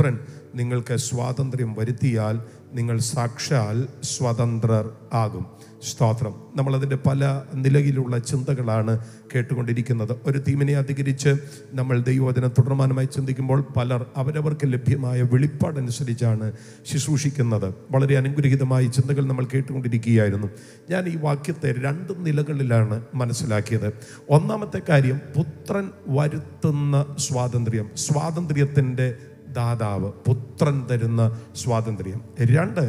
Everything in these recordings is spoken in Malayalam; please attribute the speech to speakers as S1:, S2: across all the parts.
S1: പുത്രൻ നിങ്ങൾക്ക് സ്വാതന്ത്ര്യം വരുത്തിയാൽ നിങ്ങൾ സാക്ഷാൽ സ്വതന്ത്രർ ആകും സ്തോത്രം നമ്മളതിൻ്റെ പല നിലയിലുള്ള ചിന്തകളാണ് കേട്ടുകൊണ്ടിരിക്കുന്നത് ഒരു തീമിനെ അധികരിച്ച് നമ്മൾ ദൈവവചനം തുടർമാനമായി ചിന്തിക്കുമ്പോൾ പലർ അവരവർക്ക് ലഭ്യമായ വെളിപ്പാടനുസരിച്ചാണ് ശുശ്രൂഷിക്കുന്നത് വളരെ അനുഗ്രഹീതമായ ചിന്തകൾ നമ്മൾ കേട്ടുകൊണ്ടിരിക്കുകയായിരുന്നു ഞാൻ ഈ വാക്യത്തെ രണ്ട് നിലകളിലാണ് മനസ്സിലാക്കിയത് ഒന്നാമത്തെ കാര്യം പുത്രൻ വരുത്തുന്ന സ്വാതന്ത്ര്യം സ്വാതന്ത്ര്യത്തിൻ്റെ ദാതാവ് പുത്രൻ തരുന്ന സ്വാതന്ത്ര്യം രണ്ട്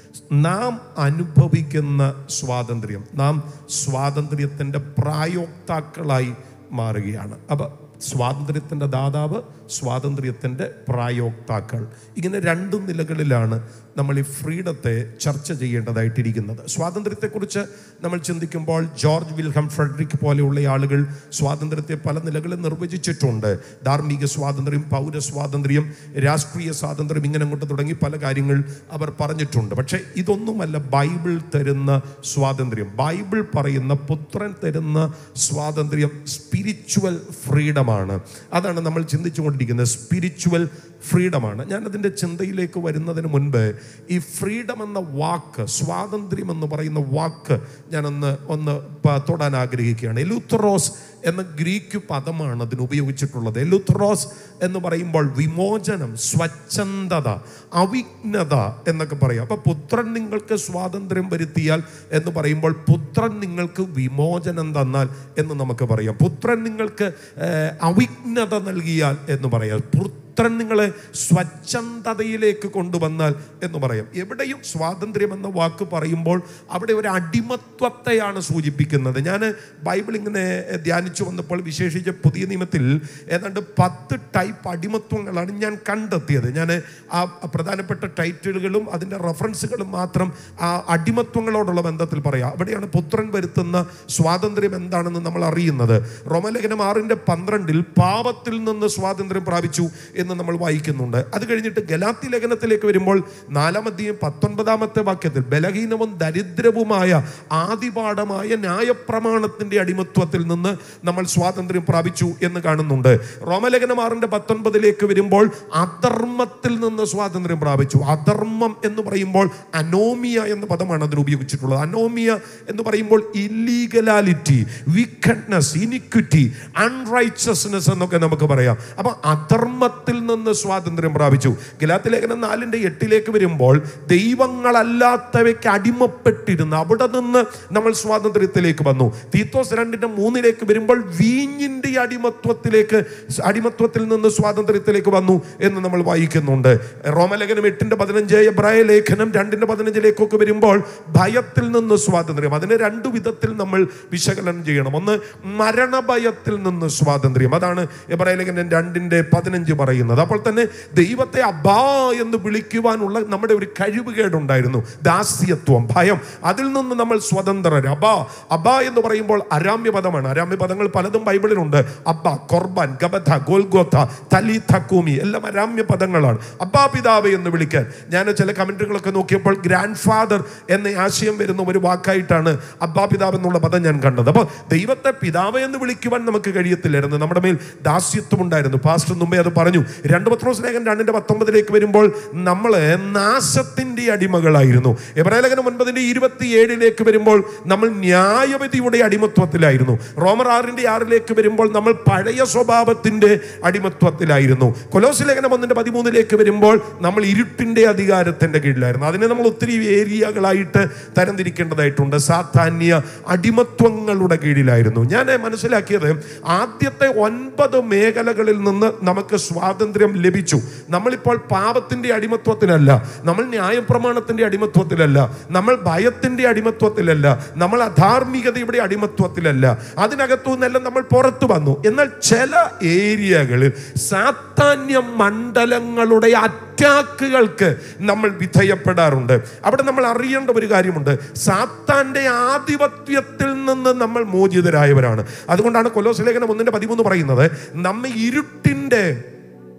S1: നാം അനുഭവിക്കുന്ന സ്വാതന്ത്ര്യം നാം സ്വാതന്ത്ര്യത്തിൻ്റെ പ്രായോക്താക്കളായി മാറുകയാണ് അപ്പം സ്വാതന്ത്ര്യത്തിൻ്റെ ദാതാവ് സ്വാതന്ത്ര്യത്തിൻ്റെ പ്രായോക്താക്കൾ ഇങ്ങനെ രണ്ട് നിലകളിലാണ് നമ്മൾ ഈ ഫ്രീഡത്തെ ചർച്ച ചെയ്യേണ്ടതായിട്ടിരിക്കുന്നത് സ്വാതന്ത്ര്യത്തെക്കുറിച്ച് നമ്മൾ ചിന്തിക്കുമ്പോൾ ജോർജ് വിൽഹം ഫ്രെഡറിക് പോലെയുള്ള ആളുകൾ സ്വാതന്ത്ര്യത്തെ പല നിലകളിൽ നിർവചിച്ചിട്ടുണ്ട് ധാർമ്മിക സ്വാതന്ത്ര്യം പൗര സ്വാതന്ത്ര്യം രാഷ്ട്രീയ സ്വാതന്ത്ര്യം ഇങ്ങനെ കൊണ്ട് തുടങ്ങി പല കാര്യങ്ങൾ അവർ പറഞ്ഞിട്ടുണ്ട് പക്ഷേ ഇതൊന്നുമല്ല ബൈബിൾ തരുന്ന സ്വാതന്ത്ര്യം ബൈബിൾ പറയുന്ന പുത്രൻ തരുന്ന സ്വാതന്ത്ര്യം സ്പിരിച്വൽ ഫ്രീഡമാണ് അതാണ് നമ്മൾ ചിന്തിച്ചുകൊണ്ടിരിക്കുന്നത് സ്പിരിച്വൽ ഫ്രീഡമാണ് ഞാൻ അതിൻ്റെ ചിന്തയിലേക്ക് വരുന്നതിന് മുൻപ് ഈ ഫ്രീഡം എന്ന വാക്ക് സ്വാതന്ത്ര്യം എന്ന് പറയുന്ന വാക്ക് ഞാനൊന്ന് ഒന്ന് പ- തൊടാൻ ആഗ്രഹിക്കുകയാണ് എലുത്തറോസ് എന്ന ഗ്രീക്ക് പദമാണ് അതിന് ഉപയോഗിച്ചിട്ടുള്ളത് എലുത്തറോസ് എന്ന് പറയുമ്പോൾ വിമോചനം സ്വച്ഛന്തത അവിഘ്നത എന്നൊക്കെ പറയാം അപ്പൊ പുത്രൻ നിങ്ങൾക്ക് സ്വാതന്ത്ര്യം വരുത്തിയാൽ എന്ന് പറയുമ്പോൾ പുത്രൻ നിങ്ങൾക്ക് വിമോചനം തന്നാൽ എന്ന് നമുക്ക് പറയാം പുത്രൻ നിങ്ങൾക്ക് ഏഹ്, അവിഘ്നത നൽകിയാൽ എന്ന് പറയാം പുത്രൻ നിങ്ങളെ സ്വച്ഛന്തതയിലേക്ക് കൊണ്ടുവന്നാൽ എന്ന് പറയാം എവിടെയും സ്വാതന്ത്ര്യം എന്ന വാക്ക് പറയുമ്പോൾ അവിടെ ഒരു അടിമത്വത്തെയാണ് സൂചിപ്പിക്കുന്നത് ഞാൻ ബൈബിൾ ഇങ്ങനെ ധ്യാനിച്ചു വന്നപ്പോൾ വിശേഷിച്ച് പുതിയ നിയമത്തിൽ ഏതാണ്ട് പത്ത് ടൈപ്പ് അടിമത്വങ്ങളാണ് ഞാൻ കണ്ടെത്തിയത് ഞാൻ ആ പ്രധാനപ്പെട്ട ടൈറ്റിലുകളും അതിൻ്റെ റെഫറൻസുകളും മാത്രം ആ അടിമത്വങ്ങളോടുള്ള ബന്ധത്തിൽ പറയാം അവിടെയാണ് പുത്രൻ വരുത്തുന്ന സ്വാതന്ത്ര്യം എന്താണെന്ന് നമ്മൾ അറിയുന്നത് റോമലേഖനം ആറിൻ്റെ പന്ത്രണ്ടിൽ പാപത്തിൽ നിന്ന് സ്വാതന്ത്ര്യം പ്രാപിച്ചു എന്ന് നമ്മൾ വായിക്കുന്നുണ്ട് അത് കഴിഞ്ഞിട്ട് ഗലാത്തി ലേഖനത്തിലേക്ക് വരുമ്പോൾ നാലാമത്തെയും പത്തൊൻപതാമത്തെ വാക്യത്തിൽ ബലഹീനവും ദരിദ്രവുമായ ആദിപാഠമായ ന്യായപ്രമാണത്തിന്റെ അടിമത്വത്തിൽ നിന്ന് നമ്മൾ സ്വാതന്ത്ര്യം പ്രാപിച്ചു എന്ന് കാണുന്നുണ്ട് റോമലേഖനം ആറിന്റെ പത്തൊൻപതിലേക്ക് വരുമ്പോൾ അധർമ്മത്തിൽ നിന്ന് സ്വാതന്ത്ര്യം പ്രാപിച്ചു അധർമ്മം എന്ന് പറയുമ്പോൾ അനോമിയ എന്ന പദമാണ് അതിന് ഉപയോഗിച്ചിട്ടുള്ളത് അനോമിയ എന്ന് പറയുമ്പോൾ ഇല്ലീഗലാലിറ്റി വിക്കഡ്നസ് ഇനിക്വിറ്റി അൺറൈച്ചസ്നെസ് എന്നൊക്കെ നമുക്ക് പറയാം അപ്പൊ അധർമ്മത്തിൽ നിന്ന് സ്വാതന്ത്ര്യം പ്രാപിച്ചു ഗലാത്തി ലേഖനം നാലിന്റെ എട്ടിലേക്ക് വരുമ്പോൾ ദൈവങ്ങളല്ലാത്തവയ്ക്ക് അടിമപ്പെട്ടിരുന്ന അവിടെ നിന്ന് നമ്മൾ സ്വാതന്ത്ര്യത്തിലേക്ക് വന്നു തീത്തോസ് രണ്ടിന്റെ മൂന്നിലേക്ക് വരുമ്പോൾ വീഞ്ഞിന്റെ അടിമത്വത്തിലേക്ക് അടിമത്വത്തിൽ നിന്ന് സ്വാതന്ത്ര്യത്തിലേക്ക് വന്നു എന്ന് നമ്മൾ വായിക്കുന്നുണ്ട് റോമലേഖനം എട്ടിന്റെ പതിനഞ്ച് എബ്രായ ലേഖനം രണ്ടിന്റെ പതിനഞ്ചിലേക്കൊക്കെ വരുമ്പോൾ ഭയത്തിൽ നിന്ന് സ്വാതന്ത്ര്യം അതിനെ രണ്ടു വിധത്തിൽ നമ്മൾ വിശകലനം ചെയ്യണം ഒന്ന് മരണഭയത്തിൽ നിന്ന് സ്വാതന്ത്ര്യം അതാണ് എബ്രായ ലേഖനം രണ്ടിന്റെ പതിനഞ്ച് പറയുന്നത് അപ്പോൾ തന്നെ ദൈവത്തെ അബാ എന്ന് വിളിക്കുവാനുള്ള നമ്മുടെ ഒരു കഴിവുകേടുണ്ടായിരുന്നു ദാസ്യത്വം ഭയം അതിൽ നിന്ന് നമ്മൾ സ്വതന്ത്രർ അബാ അബാ എന്ന് പറയുമ്പോൾ അരാമ്യ പദമാണ് അരാമ്യ പദങ്ങൾ പലതും ബൈബിളിലുണ്ട് അബ്ബ കൊർബാൻ ഗബധ ഗോൽഗോഥ തലി തക്കൂമി എല്ലാം അരാമ്യ പദങ്ങളാണ് അബ്ബാ പിതാവ് എന്ന് വിളിക്കാൻ ഞാൻ ചില കമന്റുകളൊക്കെ നോക്കിയപ്പോൾ ഗ്രാൻഡ് ഫാദർ എന്ന ആശയം വരുന്ന ഒരു വാക്കായിട്ടാണ് അബ്ബാ പിതാവ് എന്നുള്ള പദം ഞാൻ കണ്ടത് അപ്പോൾ ദൈവത്തെ പിതാവ് എന്ന് വിളിക്കുവാൻ നമുക്ക് കഴിയത്തില്ലായിരുന്നു നമ്മുടെ മേൽ ദാസ്യത്വം ഉണ്ടായിരുന്നു പാസ്റ്റർ മുമ്പേ അത് പറഞ്ഞു രണ്ട് പത്രോസ് ലേഖനം രണ്ടിന്റെ പത്തൊമ്പതിലേക്ക് വരുമ്പോൾ നമ്മൾ നാശത്തിന്റെ അടിമകളായിരുന്നു എബ്രാലേഖനം ഒൻപതിന്റെ ഇരുപത്തി ഏഴിലേക്ക് വരുമ്പോൾ നമ്മൾ ന്യായവിധിയുടെ അടിമത്വത്തിലായിരുന്നു റോമർ ആറിന്റെ ആറിലേക്ക് വരുമ്പോൾ നമ്മൾ പഴയ സ്വഭാവത്തിന്റെ അടിമത്വത്തിലായിരുന്നു കൊലോസ് ലേഖനം ഒന്നിന്റെ പതിമൂന്നിലേക്ക് വരുമ്പോൾ നമ്മൾ ഇരുട്ടിന്റെ അധികാരത്തിന്റെ കീഴിലായിരുന്നു അതിനെ നമ്മൾ ഒത്തിരി ഏരിയകളായിട്ട് തരംതിരിക്കേണ്ടതായിട്ടുണ്ട് സാധാന്യ അടിമത്വങ്ങളുടെ കീഴിലായിരുന്നു ഞാൻ മനസ്സിലാക്കിയത് ആദ്യത്തെ ഒൻപത് മേഖലകളിൽ നിന്ന് നമുക്ക് സ്വാതന്ത്ര്യം ലഭിച്ചു നമ്മളിപ്പോൾ പാപത്തിന്റെ അടിമത്വത്തിലല്ല നമ്മൾ ന്യായപ്രമാണത്തിന്റെ അടിമത്വത്തിലല്ല നമ്മൾ ഭയത്തിന്റെ അടിമത്വത്തിലല്ല നമ്മൾ അധാർമികതയുടെ അടിമത്വത്തിലല്ല അതിനകത്തു നിന്നെല്ലാം നമ്മൾ പുറത്തു വന്നു എന്നാൽ ചില ഏരിയകളിൽ സാത്താന്യ മണ്ഡലങ്ങളുടെ അറ്റാക്കുകൾക്ക് നമ്മൾ വിധേയപ്പെടാറുണ്ട് അവിടെ നമ്മൾ അറിയേണ്ട ഒരു കാര്യമുണ്ട് സാത്താന്റെ ആധിപത്യത്തിൽ നിന്ന് നമ്മൾ മോചിതരായവരാണ് അതുകൊണ്ടാണ് കൊലോസ് ലേഖനം ഒന്നിന്റെ പതിമൂന്ന് പറയുന്നത് നമ്മെ ഇരുട്ടിന്റെ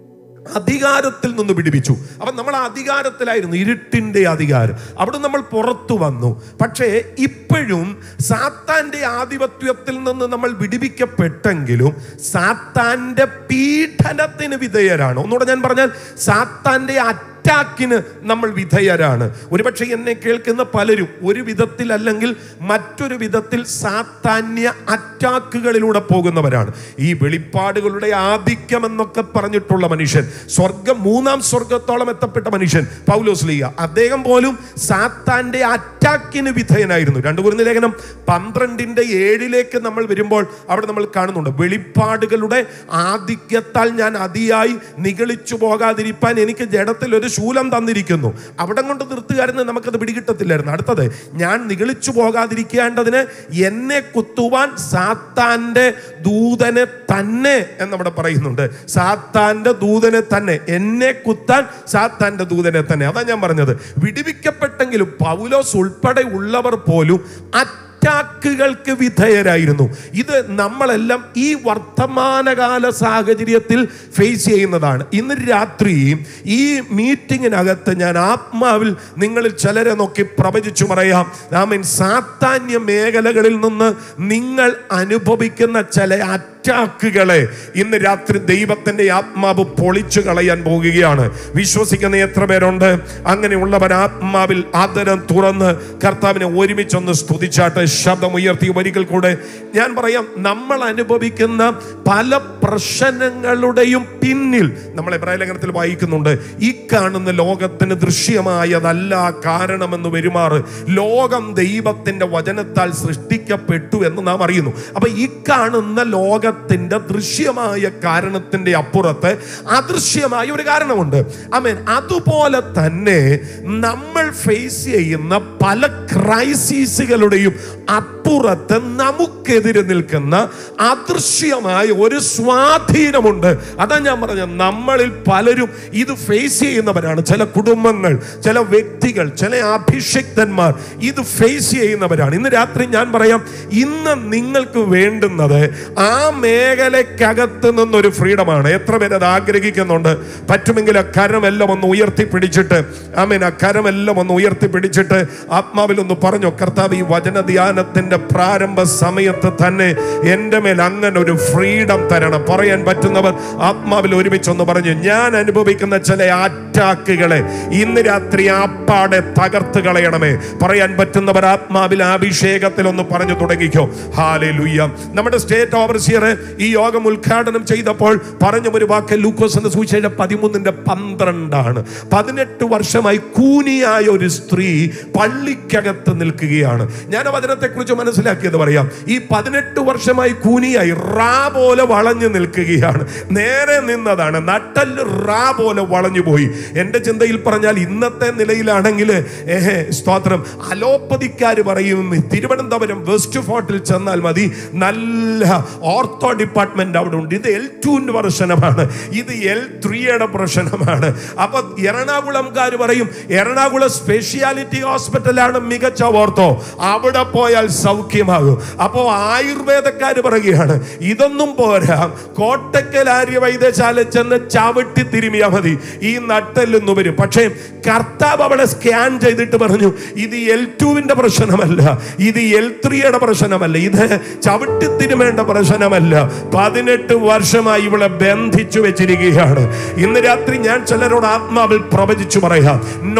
S1: അധികാരത്തിൽ നിന്ന് വിടുവിച്ചു അപ്പൊ നമ്മൾ ആ അധികാരത്തിലായിരുന്നു ഇരുട്ടിന്റെ അധികാരം അവിടെ നമ്മൾ പുറത്തു വന്നു പക്ഷേ ഇപ്പോഴും സാത്താന്റെ ആധിപത്യത്തിൽ നിന്ന് നമ്മൾ വിടുവിക്കപ്പെട്ടെങ്കിലും സാത്താന്റെ പീഡനത്തിന് വിധേയരാണ് ഒന്നുകൂടെ ഞാൻ പറഞ്ഞാൽ സാത്താന്റെ അറ്റാക്കിന് നമ്മൾ വിധേയരാണ് ഒരുപക്ഷെ എന്നെ കേൾക്കുന്ന പലരും ഒരു വിധത്തിൽ അല്ലെങ്കിൽ മറ്റൊരു വിധത്തിൽ സാത്താന്യ അറ്റാക്കുകളിലൂടെ പോകുന്നവരാണ് ഈ വെളിപ്പാടുകളുടെ ആധിക്യം എന്നൊക്കെ പറഞ്ഞിട്ടുള്ള മനുഷ്യൻ സ്വർഗം മൂന്നാം സ്വർഗത്തോളം എത്തപ്പെട്ട മനുഷ്യൻ പൗലോസ് ലീഗ അദ്ദേഹം പോലും സാത്താന്റെ അറ്റാക്കിന് വിധേയനായിരുന്നു രണ്ടു കുരുന്ന ലേഖനം പന്ത്രണ്ടിന്റെ ഏഴിലേക്ക് നമ്മൾ വരുമ്പോൾ അവിടെ നമ്മൾ കാണുന്നുണ്ട് വെളിപ്പാടുകളുടെ ആധിക്യത്താൽ ഞാൻ അതിയായി നിഗളിച്ചു പോകാതിരിപ്പാൻ എനിക്ക് ജഡത്തിൽ ഒരു ശൂലം തന്നിരിക്കുന്നു അവിടെ കൊണ്ട് നിർത്തുകാരെന്ന് നമുക്കത് പിടികിട്ടത്തില്ലായിരുന്നു അടുത്തത് ഞാൻ നിഗളിച്ചു പോകാതിരിക്കേണ്ടതിന് എന്നെ കുത്തുവാൻ സാത്താന്റെ ദൂതനെ തന്നെ എന്നവിടെ പറയുന്നുണ്ട് സാത്താന്റെ ദൂതനെ തന്നെ എന്നെ കുത്താൻ സാത്താന്റെ ദൂതനെ തന്നെ അതാ ഞാൻ പറഞ്ഞത് വിടിവിക്കപ്പെട്ടെങ്കിലും പൗലോസ് ഉൾപ്പെടെ ഉള്ളവർ പോലും അറ്റാക്കുകൾക്ക് വിധേയരായിരുന്നു ഇത് നമ്മളെല്ലാം ഈ വർത്തമാനകാല സാഹചര്യത്തിൽ ഫേസ് ചെയ്യുന്നതാണ് ഇന്ന് രാത്രി ഈ മീറ്റിങ്ങിനകത്ത് ഞാൻ ആത്മാവിൽ നിങ്ങളിൽ ചിലരെ നോക്കി പ്രവചിച്ചു പറയാം നാമൻ സാത്താന്യ മേഖലകളിൽ നിന്ന് നിങ്ങൾ അനുഭവിക്കുന്ന ചില അറ്റാക്കുകളെ ഇന്ന് രാത്രി ദൈവത്തിന്റെ ആത്മാവ് പൊളിച്ചു കളയാൻ പോകുകയാണ് വിശ്വസിക്കുന്ന എത്ര പേരുണ്ട് അങ്ങനെയുള്ളവർ ആത്മാവിൽ ആദരം തുറന്ന് കർത്താവിനെ ഒരുമിച്ചൊന്ന് സ്തുതിച്ചാട്ട് ശബ്ദം ഉയർത്തി ഒരിക്കൽ കൂടെ ഞാൻ പറയാം നമ്മൾ അനുഭവിക്കുന്ന പല പ്രശ്നങ്ങളുടെയും പിന്നിൽ നമ്മൾ എബ്രായ ലേഖനത്തിൽ വായിക്കുന്നുണ്ട് ഈ കാണുന്ന ലോകത്തിന് ദൃശ്യമായതല്ല കാരണമെന്ന് വരുമാറ് ലോകം ദൈവത്തിന്റെ വചനത്താൽ സൃഷ്ടിക്കപ്പെട്ടു എന്ന് നാം അറിയുന്നു അപ്പൊ ഈ കാണുന്ന ലോകത്തിന്റെ ദൃശ്യമായ കാരണത്തിന്റെ അപ്പുറത്ത് അദൃശ്യമായ ഒരു കാരണമുണ്ട് അമേൻ അതുപോലെ തന്നെ നമ്മൾ ഫേസ് ചെയ്യുന്ന പല ക്രൈസിസുകളുടെയും അപ്പുറത്ത് നമുക്കെതിരെ നിൽക്കുന്ന അദൃശ്യമായ ഒരു സ്വാധീനമുണ്ട് അതാ ഞാൻ പറഞ്ഞത് നമ്മളിൽ പലരും ഇത് ഫേസ് ചെയ്യുന്നവരാണ് ചില കുടുംബങ്ങൾ ചില വ്യക്തികൾ ചില അഭിഷിക്തന്മാർ ഇത് ഫേസ് ചെയ്യുന്നവരാണ് ഇന്ന് രാത്രി ഞാൻ പറയാം ഇന്ന് നിങ്ങൾക്ക് വേണ്ടുന്നത് ആ മേഖലക്കകത്ത് നിന്നൊരു ഫ്രീഡമാണ് എത്ര പേര് അത് ആഗ്രഹിക്കുന്നുണ്ട് പറ്റുമെങ്കിൽ ആ കരമെല്ലാം ഒന്ന് ഉയർത്തിപ്പിടിച്ചിട്ട് ആമേൻ ആ കരമെല്ലാം ഒന്ന് ഉയർത്തിപ്പിടിച്ചിട്ട് ആത്മാവിൽ ഒന്ന് പറഞ്ഞു കർത്താവ് ഈ വചന ധ്യാനത്തിന്റെ പ്രാരംഭ സമയത്ത് തന്നെ എൻ്റെ മേൽ അങ്ങനെ ഒരു ഫ്രീഡം തരണം പറയാൻ പറ്റുന്നവർ ആത്മാവിൽ ഒരുമിച്ചൊന്ന് പറഞ്ഞു ഞാൻ അനുഭവിക്കുന്ന ചില അറ്റാക്കുകളെ ഇന്ന് രാത്രി ആപ്പാടെ തകർത്ത് കളയണമേ പറയാൻ പറ്റുന്നവർ ആത്മാവിൽ അഭിഷേകത്തിൽ ഒന്ന് പറഞ്ഞു തുടങ്ങിക്കോ ഹാലേ ലുയ്യ നമ്മുടെ സ്റ്റേറ്റ് ഓവർസിയർ ഈ യോഗം ഉദ്ഘാടനം ചെയ്തപ്പോൾ പറഞ്ഞ ഒരു വാക്ക് ലൂക്കോസ് എന്ന സൂചിച്ച പതിമൂന്നിന്റെ പന്ത്രണ്ടാണ് പതിനെട്ട് വർഷമായി കൂനിയായ ഒരു സ്ത്രീ പള്ളിക്കകത്ത് നിൽക്കുകയാണ് ഞാൻ ആ വചനത്തെക്കുറിച്ച് മനസ്സിലാക്കിയത് പറയാം ഈ പതിനെട്ട് വർഷമായി കൂനിയായി റാ പോലെ വളഞ്ഞു നിൽക്കുകയാണ് നേരെ നിന്നതാണ് നട്ടല് റാ പോലെ വളഞ്ഞു പോയി എൻ്റെ ചിന്തയിൽ പറഞ്ഞാൽ ഇന്നത്തെ നിലയിലാണെങ്കിൽ ഏഹ് സ്തോത്രം അലോപ്പതിക്കാർ പറയും തിരുവനന്തപുരം വെസ്റ്റ് ഫോർട്ടിൽ ചെന്നാൽ മതി നല്ല ഓർത്തോ ഡിപ്പാർട്ട്മെന്റ് അവിടെ ഉണ്ട് ഇത് എൽ ടുവിൻ്റെ പ്രശ്നമാണ് ഇത് എൽ ത്രീയുടെ പ്രശ്നമാണ് അപ്പൊ എറണാകുളംകാർ പറയും എറണാകുളം സ്പെഷ്യാലിറ്റി ഹോസ്പിറ്റലാണ് മികച്ച ഓർത്തോ അവിടെ പോയാൽ സൗഖ്യമാകും അപ്പോൾ ആയുർവേദക്കാർ പറയുകയാണ് ഇതൊന്നും പോരാ കോട്ടക്കൽ ആര്യ വൈദ്യശാല ചെന്ന് ചവിട്ടി തിരുമിയാ മതി ഈ നട്ടെല്ലൊന്നു വരും പക്ഷേ കർത്താവ് അവളെ സ്കാൻ ചെയ്തിട്ട് പറഞ്ഞു ഇത് എൽ ടുവിന്റെ പ്രശ്നമല്ല ഇത് എൽ ത്രീയുടെ പ്രശ്നമല്ല ഇത് ചവിട്ടി തിരുമേണ്ട പ്രശ്നമല്ല പതിനെട്ട് വർഷമായി ഇവളെ ബന്ധിച്ചു വെച്ചിരിക്കുകയാണ് ഇന്ന് രാത്രി ഞാൻ ചിലരോട് ആത്മാവിൽ പ്രവചിച്ചു പറയാം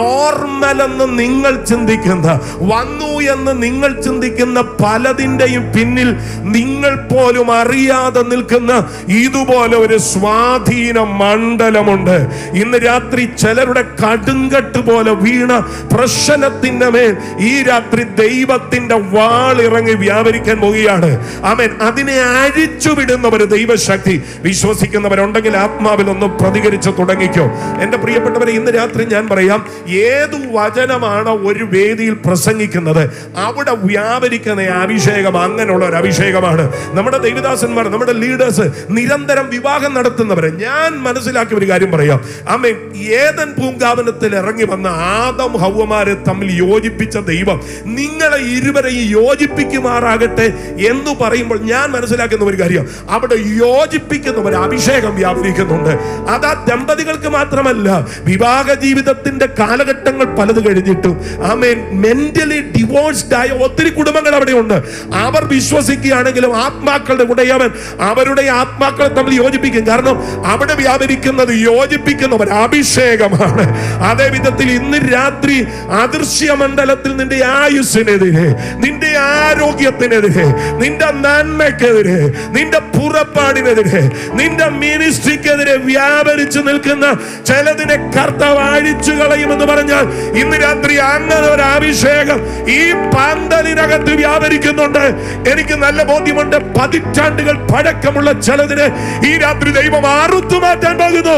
S1: നോർമൽ എന്ന് നിങ്ങൾ ചിന്തിക്കുന്ന വന്നു എന്ന് നിങ്ങൾ ചിന്തിക്കുന്ന പലതിൻ്റെയും പിന്നിൽ നിങ്ങൾ പോലും അറിയാതെ നിൽക്കുന്ന ഇതുപോലെ ഒരു സ്വാധീന മണ്ഡലമുണ്ട് ഇന്ന് രാത്രി ചിലരുടെ കടുങ്കട്ട് പോലെ വീണ പ്രശ്നത്തിന്റെ മേൽ ഈ രാത്രി ദൈവത്തിന്റെ വാളിറങ്ങി വ്യാപരിക്കാൻ പോവുകയാണ് അവൻ അതിനെ അഴിച്ചു വിടുന്നവർ ദൈവശക്തി വിശ്വസിക്കുന്നവരുണ്ടെങ്കിൽ ആത്മാവിൽ ഒന്ന് പ്രതികരിച്ചു തുടങ്ങിക്കോ എന്റെ പ്രിയപ്പെട്ടവരെ ഇന്ന് രാത്രി ഞാൻ പറയാം ഏതു വചനമാണ് ഒരു വേദിയിൽ പ്രസംഗിക്കുന്നത് അവിടെ വ്യാപരിക്കാൻ പറഞ്ഞ അഭിഷേകം അങ്ങനെയുള്ള ഒരു അഭിഷേകമാണ് നമ്മുടെ ദൈവദാസന്മാർ നമ്മുടെ ലീഡേഴ്സ് നിരന്തരം വിവാഹം നടത്തുന്നവരെ ഞാൻ മനസ്സിലാക്കിയ ഒരു കാര്യം പറയാം അമ്മ ഏതൻ പൂങ്കാവനത്തിൽ ഇറങ്ങി വന്ന ആദം ഹൗവമാരെ തമ്മിൽ യോജിപ്പിച്ച ദൈവം നിങ്ങളെ ഇരുവരെയും യോജിപ്പിക്കുമാറാകട്ടെ എന്ന് പറയുമ്പോൾ ഞാൻ മനസ്സിലാക്കുന്ന ഒരു കാര്യം അവിടെ യോജിപ്പിക്കുന്ന ഒരു അഭിഷേകം വ്യാപരിക്കുന്നുണ്ട് അത് ആ ദമ്പതികൾക്ക് മാത്രമല്ല വിവാഹ ജീവിതത്തിന്റെ കാലഘട്ടങ്ങൾ പലത് കഴിഞ്ഞിട്ടും ആമേൻ മെന്റലി ഡിവോഴ്സ്ഡ് ആയ ഒത്തിരി കുടുംബങ്ങൾ അവിടെയുണ്ട് അവർ വിശ്വസിക്കുകയാണെങ്കിലും ആത്മാക്കളുടെ ഉടയവൻ അവരുടെ ആത്മാക്കളെ തമ്മിൽ യോജിപ്പിക്കും കാരണം അവിടെ വ്യാപരിക്കുന്നത് യോജിപ്പിക്കുന്ന ഒരു അഭിഷേകമാണ് അതേ വിധത്തിൽ ഇന്ന് രാത്രി അദൃശ്യ മണ്ഡലത്തിൽ നിന്റെ ആയുസ്സിനെതിരെ നിന്റെ ആരോഗ്യത്തിനെതിരെ നിന്റെ നന്മയ്ക്കെതിരെ നിന്റെ പുറപ്പാടിനെതിരെ നിന്റെ മിനിസ്ട്രിക്കെതിരെ വ്യാപരിച്ചു നിൽക്കുന്ന ചിലതിനെ കർത്താവ് അഴിച്ചു കളയുമെന്ന് പറഞ്ഞാൽ ഇന്ന് രാത്രി അങ്ങനെ ഒരു അഭിഷേകം ഈ പന്തലിനകത്ത് വ്യാപരിക്കുന്നുണ്ട് എനിക്ക് നല്ല ബോധ്യമുണ്ട് പതിറ്റാണ്ടുകൾ പഴക്കമുള്ള ചിലതിനെ ഈ രാത്രി ദൈവം അറുത്തു മാറ്റാൻ പോകുന്നു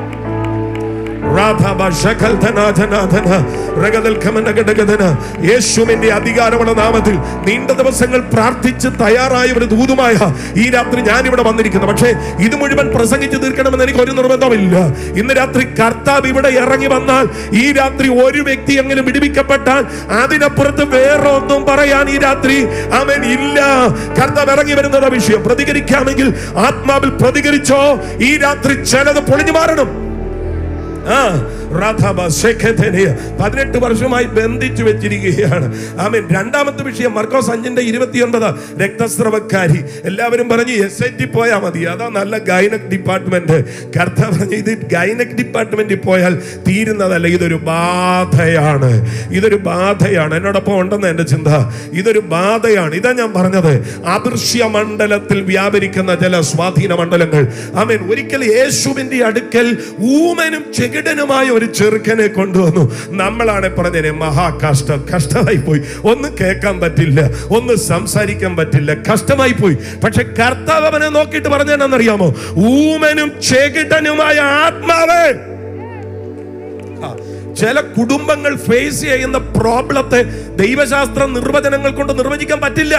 S1: റാധബ ശകൽധനാഥനാഥന രഗതൽഖമനഗടഗദന. യേശുവിന്റെ അധികാരമുള്ള നാമത്തിൽ നീണ്ട ദിവസങ്ങൾ പ്രാർത്ഥിച്ച് തയ്യാറായ ഒരു ദൂതുമായ ഈ രാത്രി ഞാൻ ഇവിടെ വന്നിരിക്കുന്നു പക്ഷേ ഇത് മുഴുവൻ പ്രസംഗിച്ച് തീർക്കണമെന്ന് എനിക്ക് ഒരു നിർബന്ധമില്ല ഇന്ന് രാത്രി കർത്താവ് ഇവിടെ ഇറങ്ങി വന്നാൽ ഈ രാത്രി ഒരു വ്യക്തി എങ്കിലും വിടിവിക്കപ്പെട്ടാൽ അതിനപ്പുറത്ത് വേറെ ഒന്നും പറയാൻ ഈ രാത്രി അവൻ ഇല്ല കർത്താവ് ഇറങ്ങി വരുന്നത് വിഷയം പ്രതികരിക്കാമെങ്കിൽ ആത്മാവിൽ പ്രതികരിച്ചോ ഈ രാത്രി ചിലത് പൊളിഞ്ഞു മാറണം ആ, റാഥാബ ശെഖെഥെനിയ. പതിനെട്ട് വർഷമായി ബന്ധിച്ചു വെച്ചിരിക്കുകയാണ് ആമേൻ രണ്ടാമത്തെ വിഷയം മർക്കോസ് അഞ്ചിന്റെ ഇരുപത്തിയൊൻപത് രക്തസ്രവക്കാരി എല്ലാവരും പറഞ്ഞു എസ് ഐ ടി പോയാൽ മതി അതാ നല്ല ഗൈനക് ഡിപ്പാർട്ട്മെന്റ് കർത്താവ് പറഞ്ഞു ഇത് ഗൈനക് ഡിപ്പാർട്ട്മെന്റിൽ പോയാൽ തീരുന്നതല്ല ഇതൊരു ബാധയാണ് ഇതൊരു ബാധയാണ് എന്നോടൊപ്പം ഉണ്ടെന്ന് എന്റെ ചിന്ത ഇതൊരു ബാധയാണ് ഇതാ ഞാൻ പറഞ്ഞത് അദൃശ്യ മണ്ഡലത്തിൽ വ്യാപരിക്കുന്ന ചില സ്വാധീന മണ്ഡലങ്ങൾ ആമേൻ ഒരിക്കൽ യേശുവിന്റെ അടുക്കൽ ഊമനും ചെകിടനുമായ ഒരു ചെറുക്കനെ കൊണ്ടുവന്നു നമ്മളാണ് പറഞ്ഞതിനെ മഹാ കഷ്ടം കഷ്ടമായി പോയി ഒന്നും കേൾക്കാൻ പറ്റില്ല ഒന്ന് സംസാരിക്കാൻ പറ്റില്ല കഷ്ടമായി പോയി പക്ഷെ കർത്താവ് അവനെ നോക്കിയിട്ട് പറഞ്ഞതെന്നറിയാമോ ഊമനും ചെകിടനുമായ ആത്മാവേ ആ, ചില കുടുംബങ്ങൾ ഫേസ് ചെയ്യുന്ന പ്രോബ്ലത്തെ ദൈവശാസ്ത്ര നിർവചനങ്ങൾ കൊണ്ട് നിർവചിക്കാൻ പറ്റില്ല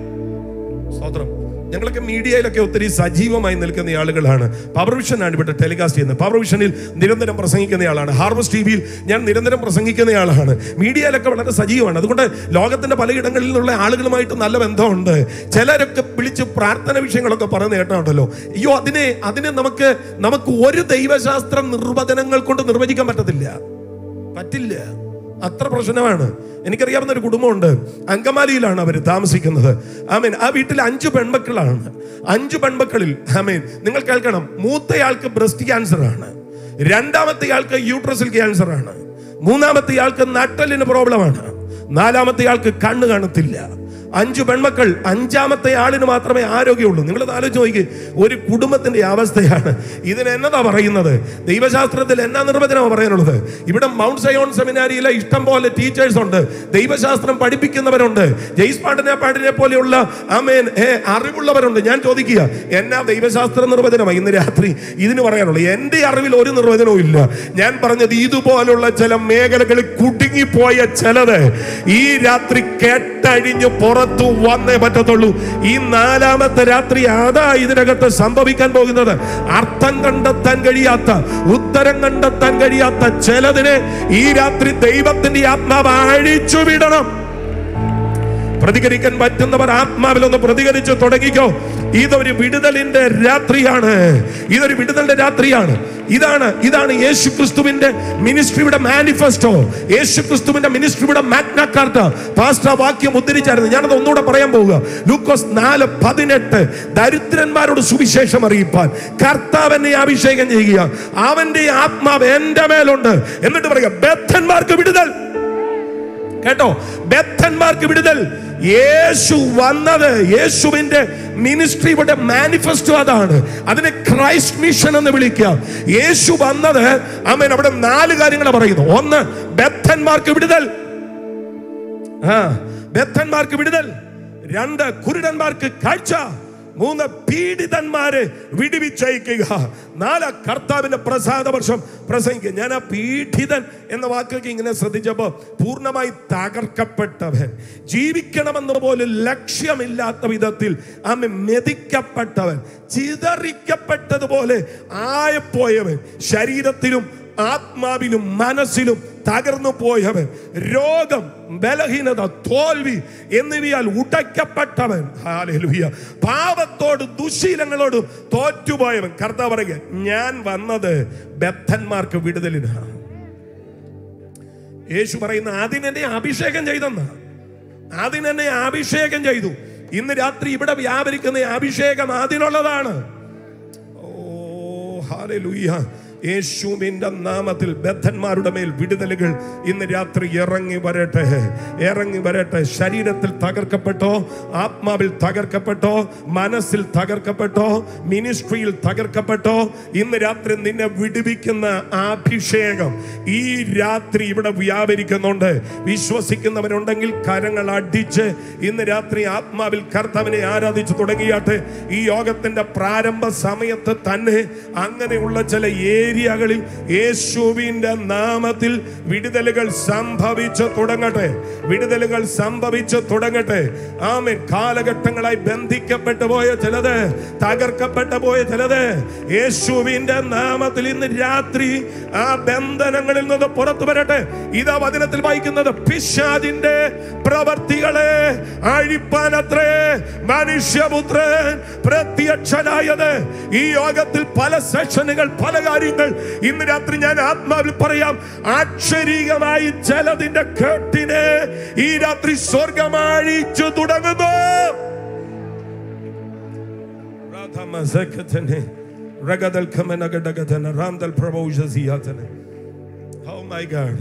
S1: സ്തോത്രം ഞങ്ങളൊക്കെ മീഡിയയിലൊക്കെ ഒത്തിരി സജീവമായി നിൽക്കുന്ന ആളുകളാണ് പവർ വിഷനാണ് ഇവിടെ ടെലികാസ്റ്റ് ചെയ്യുന്നത് പവർ വിഷനിൽ നിരന്തരം പ്രസംഗിക്കുന്ന ആളാണ് ഹാർവസ്റ്റ് ടി വിയിൽ ഞാൻ നിരന്തരം പ്രസംഗിക്കുന്ന ആളാണ് മീഡിയയിലൊക്കെ വളരെ സജീവമാണ് അതുകൊണ്ട് ലോകത്തിന്റെ പലയിടങ്ങളിൽ നിന്നുള്ള ആളുകളുമായിട്ട് നല്ല ബന്ധമുണ്ട് ചിലരൊക്കെ വിളിച്ച് പ്രാർത്ഥന വിഷയങ്ങളൊക്കെ പറയുന്ന കേട്ടോ അയ്യോ അതിനെ അതിനെ നമുക്ക് നമുക്ക് ഒരു ദൈവശാസ്ത്ര നിർവചനങ്ങൾ കൊണ്ട് നിർവചിക്കാൻ പറ്റത്തില്ല പറ്റില്ല അത്ര പ്രശ്നമാണ് എനിക്കറിയാവുന്ന ഒരു കുടുംബമുണ്ട് അങ്കമാലിയിലാണ് അവർ താമസിക്കുന്നത് ആമീൻ ആ വീട്ടിൽ അഞ്ചു പെൺമക്കളാണ് അഞ്ചു പെൺമക്കളിൽ ആമീൻ നിങ്ങൾ കേൾക്കണം മൂത്തയാൾക്ക് ബ്രസ്റ്റ് ക്യാൻസർ ആണ് രണ്ടാമത്തെ ആൾക്ക് യൂട്രസിൽ ക്യാൻസർ ആണ് മൂന്നാമത്തെ ആൾക്ക് നട്ടലിന് പ്രോബ്ലമാണ് നാലാമത്തെ ആൾക്ക് കണ്ണ് കാണത്തില്ല അഞ്ചു പെൺമക്കൾ അഞ്ചാമത്തെ ആളിന് മാത്രമേ ആരോഗ്യമുള്ളൂ നിങ്ങൾ ആലോചിച്ച് നോക്കി ഒരു കുടുംബത്തിന്റെ അവസ്ഥയാണ് ഇതിന് എന്നതാ പറയുന്നത് ദൈവശാസ്ത്രത്തിൽ എന്നാ നിർവചനമാണ് പറയാനുള്ളത് ഇവിടെ മൗണ്ട് സയോൺ സെമിനാരിയിലെ ഇഷ്ടം പോലെ ടീച്ചേഴ്സ് ഉണ്ട് ദൈവശാസ്ത്രം പഠിപ്പിക്കുന്നവരുണ്ട് ജെയ്സ് പാണ്ടിനെ പാണ്ടിനെ പോലെയുള്ള ആമേൻ ഏ, അറിവുള്ളവരുണ്ട് ഞാൻ ചോദിക്കുക എന്നാ ദൈവശാസ്ത്ര നിർവചനമാണ് ഇന്ന് രാത്രി ഇതിന് പറയാനുള്ളൂ എന്റെ അറിവിൽ ഒരു നിർവചനവും ഇല്ല ഞാൻ പറഞ്ഞത് ഇതുപോലുള്ള ചില മേഖലകളിൽ കുടുങ്ങിപ്പോയ ചിലത് ഈ രാത്രി കേട്ടഴിഞ്ഞ് പുറത്തു വന്നേ പറ്റത്തുള്ളൂ ഈ നാലാമത്തെ രാത്രി അതാ ഇതിനകത്ത് സംഭവിക്കാൻ പോകുന്നത് അർത്ഥം കണ്ടെത്താൻ കഴിയാത്ത ഉത്തരം കണ്ടെത്താൻ കഴിയാത്ത ചിലതിനെ ഈ രാത്രി ദൈവത്തിന്റെ ആത്മാവ് അഴിച്ചു വിടണം പ്രതികരിക്കാൻ പറ്റുന്നവർ ആത്മാവിൽ ഒന്ന് പ്രതികരിച്ചു തുടങ്ങിക്കോ ഇതൊരു വിടുതലിന്റെ രാത്രിയാണ് ഇതൊരു വിടുതലിന്റെ രാത്രിയാണ് ഇതാണ് ഇതാണ് യേശു ക്രിസ്തുവിന്റെ മിനിസ്ട്രിയുടെ മാനിഫെസ്റ്റോ യേശു ക്രിസ്തുവിന്റെ മിനിസ്ട്രിയുടെ മാഗ്ന കാർട്ട പാസ്റ്റർ ആ വാക്യം ഉദ്ധരിച്ചായിരുന്നു ഞാനത് ഒന്നുകൂടെ പറയാൻ പോവുക ലൂക്കോസ് നാല് പതിനെട്ട് ദരിദ്രന്മാരോട് സുവിശേഷം അറിയിപ്പാൻ കർത്താവനെ അഭിഷേകം ചെയ്യുക അവന്റെ ആത്മാവ് എന്റെ മേലുണ്ട് എന്നിട്ട് പറയുക ബദ്ധന്മാർക്ക് വിടുതൽ കേട്ടോ ബദ്ധന്മാർക്ക് വിടുതൽ യേശു വന്നത് യേശുവിന്റെ മിനിസ്ട്രിയുടെ മാനിഫെസ്റ്റോ അതാണ് അതിനെ ക്രൈസ്റ്റ് മിഷൻ എന്ന് വിളിക്കാം യേശു വന്നത് അമ്മൻ അവിടെ നാല് കാര്യങ്ങൾ പറയുന്നു ഒന്ന് ബദ്ധന്മാർക്ക് വിടുതൽ ആ ബദ്ധന്മാർക്ക് വിടുതൽ രണ്ട് കുരുടന്മാർക്ക് കാഴ്ച മൂന്ന് പീഡിതന്മാരെ വിടുവിച്ചയക്കുക നാല് കർത്താവിന്റെ പ്രസാദ വർഷം പ്രസംഗിക്കുക ഞാൻ ആ പീഡിതൻ എന്ന വാക്കൊക്കെ ഇങ്ങനെ ശ്രദ്ധിച്ചപ്പോൾ പൂർണ്ണമായി തകർക്കപ്പെട്ടവൻ ജീവിക്കണമെന്ന പോലും ലക്ഷ്യമില്ലാത്ത വിധത്തിൽ അമ്മ മെതിക്കപ്പെട്ടവൻ ചിതറിക്കപ്പെട്ടതുപോലെ ആയപ്പോയവൻ ശരീരത്തിലും ആത്മാവിലും മനസ്സിലും തകർന്നു പോയവൻ രോഗം ബലഹീനത തോൽവി എന്നിവയാൽ ഉടയ്ക്കപ്പെട്ടവൻ ഹാലലുയ പാപത്തോട് ദുശീലങ്ങളോടും തോറ്റുപോയവൻ കർത്താവ് പറയുക ഞാൻ വന്നത് ബദ്ധന്മാർക്ക് വിടുതലിനാണ് യേശു പറയുന്ന അതിനെന്നെ അഭിഷേകം ചെയ്തെന്ന അതിനെന്നെ അഭിഷേകം ചെയ്തു ഇന്ന് രാത്രി ഇവിടെ വ്യാപരിക്കുന്ന ഈ അഭിഷേകം അതിനുള്ളതാണ് ഓ ഹാലലുയ്യ യേശുവിന്റെ നാമത്തിൽ ബദ്ധന്മാരുടെ മേൽ വിടുതലുകൾ ഇന്ന് രാത്രി ഇറങ്ങി വരട്ടെ ഇറങ്ങി വരട്ടെ ശരീരത്തിൽ തകർക്കപ്പെട്ടോ ആത്മാവിൽ തകർക്കപ്പെട്ടോ മനസ്സിൽ തകർക്കപ്പെട്ടോ മിനിസ്ട്രിയിൽ തകർക്കപ്പെട്ടോ ഇന്ന് രാത്രി നിന്നെ വിടുവിക്കുന്ന അഭിഷേകം ഈ രാത്രി ഇവിടെ വ്യാപരിക്കുന്നുണ്ട് വിശ്വസിക്കുന്നവരുണ്ടെങ്കിൽ കരങ്ങൾ അടിച്ച് ഇന്ന് രാത്രി ആത്മാവിൽ കർത്താവിനെ ആരാധിച്ചു തുടങ്ങിയാട്ട് ഈ യോഗത്തിന്റെ പ്രാരംഭ സമയത്ത് തന്നെ അങ്ങനെയുള്ള ചില ഏരിയകളിൽ യേശുവിന്റെ നാമത്തിൽ വിടുതലുകൾ സംഭവിച്ചു തുടങ്ങട്ടെ വിടുതലുകൾ സംഭവിച്ചു തുടങ്ങട്ടെ ആമൻ കാലഘട്ടങ്ങളായി ബന്ധിക്കപ്പെട്ടു പോയ ചിലത് തകർക്കപ്പെട്ടു പോയ ചിലത് യേശുവിന്റെ നാമത്തിൽ ഇന്ന് രാത്രി ആ ബന്ധനങ്ങളിൽ നിന്ന് പുറത്തു വരട്ടെ ഇതാ വചനത്തിൽ വായിക്കുന്നത് പിശാദിന്റെ പ്രവർത്തികളെ അഴിപ്പാനത്രേ മനുഷ്യപുത്രൻ പ്രത്യക്ഷനായത് ഈ യോഗത്തിൽ പല സെഷനുകൾ പല കാര്യങ്ങൾ ഇന്ന് രാത്രി ഞാൻ ആത്മാവിൽ പറയാം ആക്ഷരികമായി ചിലതിന്റെ കേട്ടിനെ ഈ രാത്രി സ്വർഗമാഴിച്ചു തുടങ്ങുന്നു രാധമസഖതനെ, രഗദൽഖമനഗഡഗധന, റാംദൽ പ്രഭൗഷസിയാതനെ. Oh my God.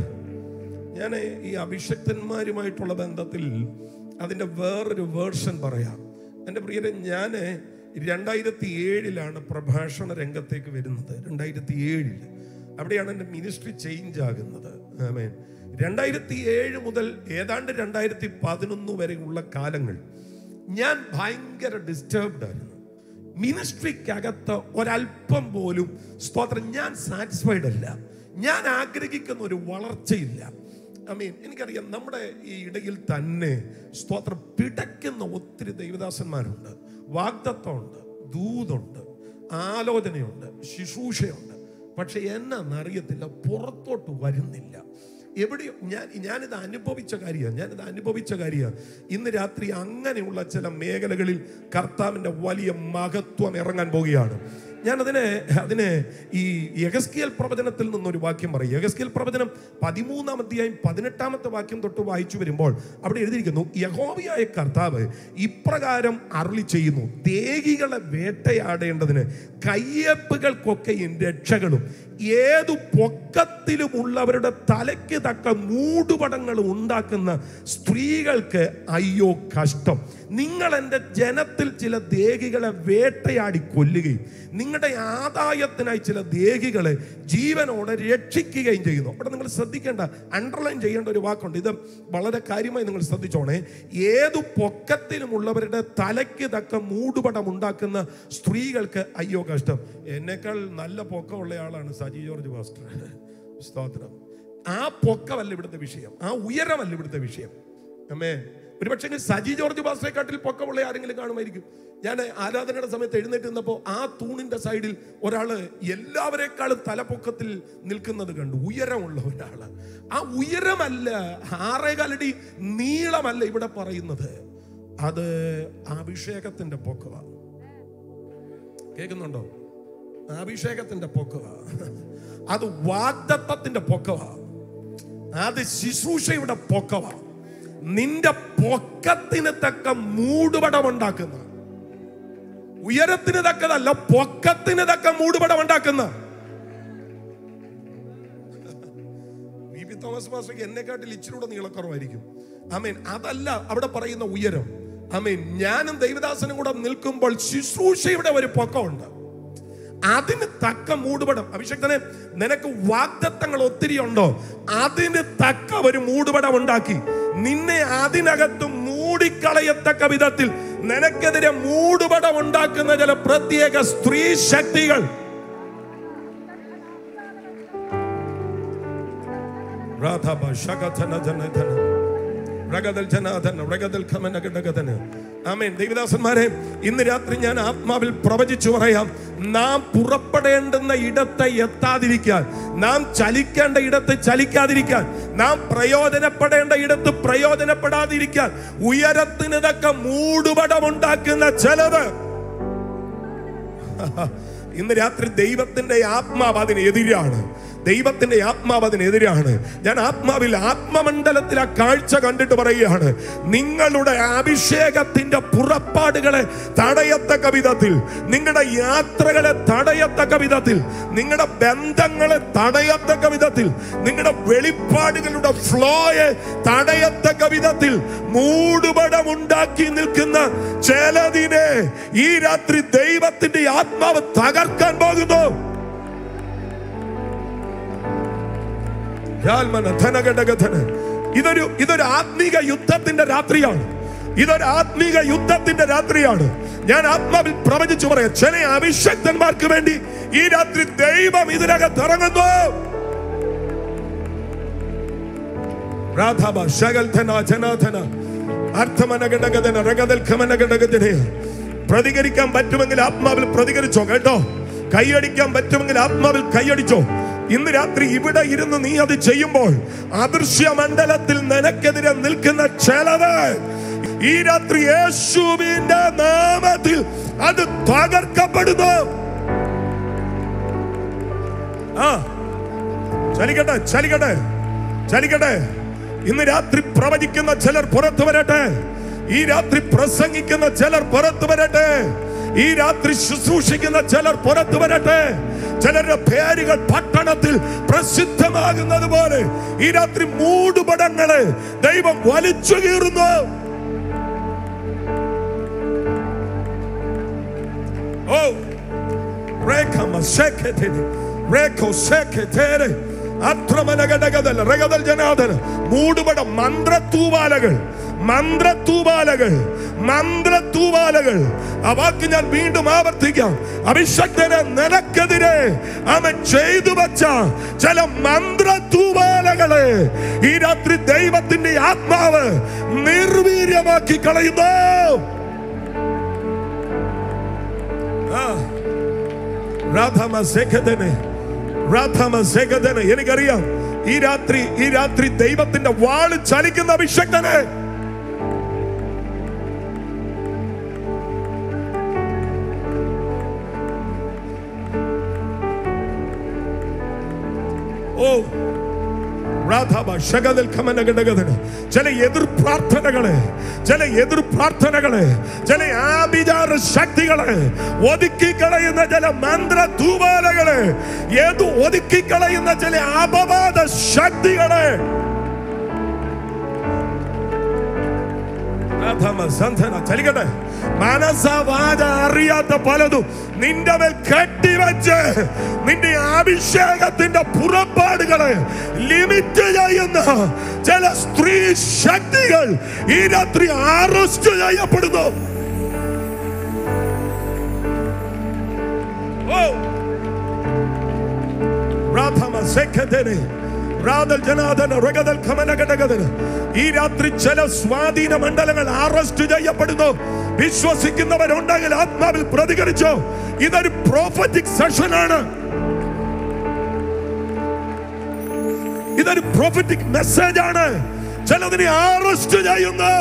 S1: ഞാൻ ഈ അഭിഷക്തന്മാരുമായിട്ടുള്ള ബന്ധത്തിൽ അതിൻ്റെ വേറൊരു വേർഷൻ പറയാം എൻ്റെ പ്രിയരെ ഞാൻ രണ്ടായിരത്തി ഏഴിലാണ് പ്രഭാഷണ രംഗത്തേക്ക് വരുന്നത് രണ്ടായിരത്തി ഏഴിൽ അവിടെയാണ് എൻ്റെ മിനിസ്ട്രി ചേഞ്ച് ആകുന്നത് ആമേൻ രണ്ടായിരത്തി ഏഴ് മുതൽ ഏതാണ്ട് രണ്ടായിരത്തി പതിനൊന്ന് വരെയുള്ള കാലങ്ങൾ ഞാൻ ഭയങ്കര ഡിസ്റ്റർബ്ഡ് ആയിരുന്നു മിനിസ്ട്രിക്കകത്ത് ഒരല്പം പോലും സ്തോത്രം ഞാൻ സാറ്റിസ്ഫൈഡ് അല്ല ഞാൻ ആഗ്രഹിക്കുന്ന ഒരു വളർച്ചയില്ല ഐ മീൻ എനിക്കറിയാം നമ്മുടെ ഈ ഇടയിൽ തന്നെ സ്തോത്രം പിടയ്ക്കുന്ന ഒത്തിരി ദൈവദാസന്മാരുണ്ട് വാഗ്ദത്വമുണ്ട് ദൂതുണ്ട് ആലോചനയുണ്ട് ശുശ്രൂഷയുണ്ട് പക്ഷെ എന്നാന്നറിയത്തില്ല പുറത്തോട്ട് വരുന്നില്ല എവിടെയോ ഞാൻ ഞാനിത് അനുഭവിച്ച കാര്യമാണ് ഞാനിത് അനുഭവിച്ച കാര്യമാണ് ഇന്ന് രാത്രി അങ്ങനെയുള്ള ചില മേഖലകളിൽ കർത്താവിൻ്റെ വലിയ മഹത്വം ഇറങ്ങാൻ പോവുകയാണ് ഞാനതിനെ അതിന് ഈ യഗസ്കിയൽ പ്രവചനത്തിൽ നിന്നൊരു വാക്യം പറയും യഗസ്കിയൽ പ്രവചനം പതിമൂന്നാം അധ്യായം പതിനെട്ടാമത്തെ വാക്യം തൊട്ട് വായിച്ചു വരുമ്പോൾ അവിടെ എഴുതിയിരിക്കുന്നു യഹോവയായ കർത്താവ് ഇപ്രകാരം അരുളി ചെയ്യുന്നു ദേഹികളെ വേട്ടയാടേണ്ടതിന് കയ്യപ്പുകൾക്കൊക്കെയും രക്ഷകളും ഏതു പൊക്കത്തിലുമുള്ളവരുടെ തലയ്ക്ക് തക്ക മൂടുപടങ്ങൾ ഉണ്ടാക്കുന്ന സ്ത്രീകൾക്ക് അയ്യോ കഷ്ടം നിങ്ങൾ എൻ്റെ ജനത്തിൽ ചില ദേഹികളെ വേട്ടയാടി കൊല്ലുകയും നിങ്ങളുടെ ആദായത്തിനായി ചില ദേഹികളെ ജീവനോടെ രക്ഷിക്കുകയും ചെയ്യുന്നു അവിടെ നിങ്ങൾ ശ്രദ്ധിക്കേണ്ട അണ്ടർലൈൻ ചെയ്യേണ്ട ഒരു വാക്കുണ്ട് ഇത് വളരെ കാര്യമായി നിങ്ങൾ ശ്രദ്ധിച്ചോണേ ഏതു പൊക്കത്തിലുമുള്ളവരുടെ തലയ്ക്ക് തക്ക മൂടുപടം ഉണ്ടാക്കുന്ന സ്ത്രീകൾക്ക് അയ്യോ കഷ്ടം എന്നേക്കാൾ നല്ല പൊക്കമുള്ള ആളാണ് സജി ജോർജ് മാസ്റ്റർ സ്തോത്രം ആ പൊക്കമല്ല ഇവിടുത്തെ വിഷയം ആ ഉയരമല്ല ഇവിടുത്തെ വിഷയം അമ്മേ ഒരുപക്ഷെ സജി ജോർജ് പാസ്റ്ററെക്കാട്ടിൽ പൊക്കമുള്ള ആരെങ്കിലും കാണുമായിരിക്കും ഞാൻ ആരാധനയുടെ സമയത്ത് എഴുന്നേറ്റ് നിന്നപ്പോൾ ആ തൂണിന്റെ സൈഡിൽ ഒരാള് എല്ലാവരെക്കാളും തലപ്പൊക്കത്തിൽ നിൽക്കുന്നത് കണ്ടു ഉയരമുള്ള ഒരാള് ആ ഉയരമല്ല ആറേകാലടി നീളമല്ല ഇവിടെ പറയുന്നത് അത് അഭിഷേകത്തിന്റെ പൊക്കമാണ് കേൾക്കുന്നുണ്ടോ അഭിഷേകത്തിന്റെ പൊക്കവാ അത് വാഗ്ദത്തത്തിന്റെ പൊക്കവാ അത് ശുശ്രൂഷയുടെ പൊക്കവാ നിന്റെ പൊക്കത്തിന് തക്ക മൂടുപടം ഉണ്ടാക്കുന്ന ഉയരത്തിന് തക്കതല്ല പൊക്കത്തിന് തക്ക മൂടുപടം ഉണ്ടാക്കുന്ന വി പി തോമസ് മാസ്റ്റർക്ക് എന്നെക്കാട്ടിൽ ഇച്ചിരൂടെ നീളക്കുറവായിരിക്കും ആമേൻ അതല്ല അവിടെ പറയുന്ന ഉയരം ആമേൻ ഞാനും ദൈവദാസനും കൂടെ നിൽക്കുമ്പോൾ ശുശ്രൂഷയുടെ ഒരു പൊക്കമുണ്ട് അതിന് തക്ക മൂടുപടം അഭിഷക്തനെ നിനക്ക് വാഗ്ദത്തങ്ങൾ ഒത്തിരി ഉണ്ടോ അതിന് തക്ക ഒരു മൂടുപടം ഉണ്ടാക്കി നിന്നെ അതിനകത്ത് മൂടിക്കളയത്തക്ക വിധത്തിൽ നിനക്കെതിരെ മൂടുപടം ഉണ്ടാക്കുന്ന ചില പ്രത്യേക സ്ത്രീ ശക്തികൾ രാധാബ ശകഥന ധനധന രഗതൽ ജനാഥന രഗതൽ ഖമന ഗടഗതന ആമേൻ ദൈവദാസന്മാരെ ഇന്ന് രാത്രി ഞാൻ ആത്മാവിൽ പ്രവചിച്ചു പറയാം നാം പുറപ്പെടേണ്ടുന്ന ഇടത്തെ എത്താതിരിക്കാൻ നാം ചലിക്കേണ്ട ഇടത്ത് ചലിക്കാതിരിക്കാൻ നാം പ്രയോജനപ്പെടേണ്ട ഇടത്ത് പ്രയോജനപ്പെടാതിരിക്കാൻ ഉയരത്തിന് തക്ക മൂടുപടമുണ്ടാക്കുന്ന ചിലത് ഇന്ന് രാത്രി ദൈവത്തിന്റെ ആത്മാവ് അതിനെതിരാണ് ദൈവത്തിന്റെ ആത്മാവ് അതിനെതിരാണ് ഞാൻ ആത്മാവിൽ ആത്മമണ്ഡലത്തിൽ ആ കാഴ്ച കണ്ടിട്ട് പറയുകയാണ് നിങ്ങളുടെ അഭിഷേകത്തിന്റെ പുറപ്പാടുകളെ തടയത്തക്ക വിധത്തിൽ നിങ്ങളുടെ യാത്രകളെ തടയത്തക്ക വിധത്തിൽ നിങ്ങളുടെ ബന്ധങ്ങളെ തടയത്തക്ക വിധത്തിൽ നിങ്ങളുടെ വെളിപ്പാടുകളുടെ ഫ്ലോയെ തടയത്തക്ക വിധത്തിൽ മൂടുപടമുണ്ടാക്കി നിൽക്കുന്ന ചിലതിനെ ഈ രാത്രി ദൈവത്തിന്റെ ആത്മാവ് തകർക്കാൻ പോകുന്നു യാൽമന ധനഘടകധന. ഇതൊരു ഇതൊരു ആത്മീക യുദ്ധത്തിന്റെ രാത്രിയാണ് ഇതൊരു ആത്മീക യുദ്ധത്തിന്റെ രാത്രിയാണ് ഞാൻ ആത്മാവിൽ പ്രവചിച്ചു പറയാം ചില അഭിഷക്തന്മാർക്ക് വേണ്ടി ഈ രാത്രി ദൈവം ഇതിനകത്ത് ഇറങ്ങുന്നു രാധാബ ശകൽധന ജനാധന അർത്ഥമനഘടകധന രഗതൽഖമനഘടകധന പ്രതികരിക്കാൻ പറ്റുമെങ്കിൽ ആത്മാവിൽ പ്രതികരിച്ചോ കേട്ടോ കൈയടിക്കാൻ പറ്റുമെങ്കിൽ ആത്മാവിൽ കൈയടിച്ചോ ഇന്ന് രാത്രി ഇവിടെ ഇരുന്ന് നീ അത് ചെയ്യുമ്പോൾ അദൃശ്യ മണ്ഡലത്തിൽ നിനക്കെതിരെ നിൽക്കുന്ന ചിലത് ഈ രാത്രി യേശുവിന്റെ നാമത്തിൽ അത് തകർക്കപ്പെടുന്നു ആ ചലിക്കട്ടെ ചലിക്കട്ടെ ചലിക്കട്ടെ ഇന്ന് രാത്രി പ്രവചിക്കുന്ന ചിലർ പുറത്തു വരട്ടെ ഈ രാത്രി പ്രസംഗിക്കുന്ന ചിലർ പുറത്തു വരട്ടെ ഈ രാത്രി ശുശ്രൂഷിക്കുന്ന ചിലർ പുറത്തു വരട്ടെ ചിലരുടെ പേരുകൾ പട്ടണത്തിൽ പ്രസിദ്ധമാകുന്നത് പോലെ ഈ രാത്രി മൂടുപടങ്ങളെ ദൈവം വലിച്ചു കീറുന്നു ഓ Rekama seketini. Reko seketere. അത്രമനഘടകതൽ റകതൽ ജനാദന മൂടുപട മന്ത്രത്തൂവാലകൾ മന്ത്രത്തൂവാലകൾ മന്ത്രത്തൂവാലകൾ ആ വാക്ക് ഞാൻ വീണ്ടും ആവർത്തിക്കാം അഭിഷക്തനെ നിനക്കെതിരെ അവൻ ചെയ്തു വച്ച ചില മന്ത്രത്തൂവാലകളെ ഈ രാത്രി ദൈവത്തിന്റെ ആത്മാവ് നിർവീര്യമാക്കി കളയുന്നു ആ രാധമ സെഖതനെ രാധമ സെഖതനെ എനിക്കറിയാം ഈ രാത്രി ഈ രാത്രി ദൈവത്തിന്റെ വാള് ചലിക്കുന്ന അഭിഷക്തനെ ഓ രാധാബ ശകതൽ ഖമനഘടകഥന. ചില എതിർ പ്രാർത്ഥനകളെ ചില എതിർ പ്രാർത്ഥനകളെ ചില ആഭിചാര ശക്തികളെ ഒതുക്കി കളയുന്ന ചില മന്ത്ര തൂവാലകളെ ഏത് ഒതുക്കി കളയുന്ന ചില അപവാദ ശക്തികളെ രാധാമ സന്ധന ചലിക്കട്ടെ മനസ്സവാദ അറിയാത്ത പലതും നിന്റെ മേൽ കെട്ടിവെച്ച് നിന്റെ അഭിഷേകത്തിന്റെ പുറപ്പാടുകളെ ലിമിറ്റ് ചെയ്യുന്ന ചില സ്ത്രീ ശക്തികൾ ഈ രാത്രി അറസ്റ്റ് ചെയ്യപ്പെടുന്നു ഓ രാധമ സെഖതനെ റാദൽ ജനാദന റഗദൽ ഖമനഘടകതന. ഈ രാത്രി ചില സ്വാധീന മണ്ഡലങ്ങൾ അറസ്റ്റ് ചെയ്യപ്പെടുന്നു വിശ്വസിക്കുന്നവരുണ്ടെങ്കിൽ ആത്മാവിൽ പ്രതികരിച്ചോ ഇതൊരു പ്രോഫറ്റിക് സെഷൻ ആണ് ഇതൊരു പ്രോഫറ്റിക് മെസ്സേജ് ആണ് ചിലതിനെ അറസ്റ്റ് ചെയ്യുന്നു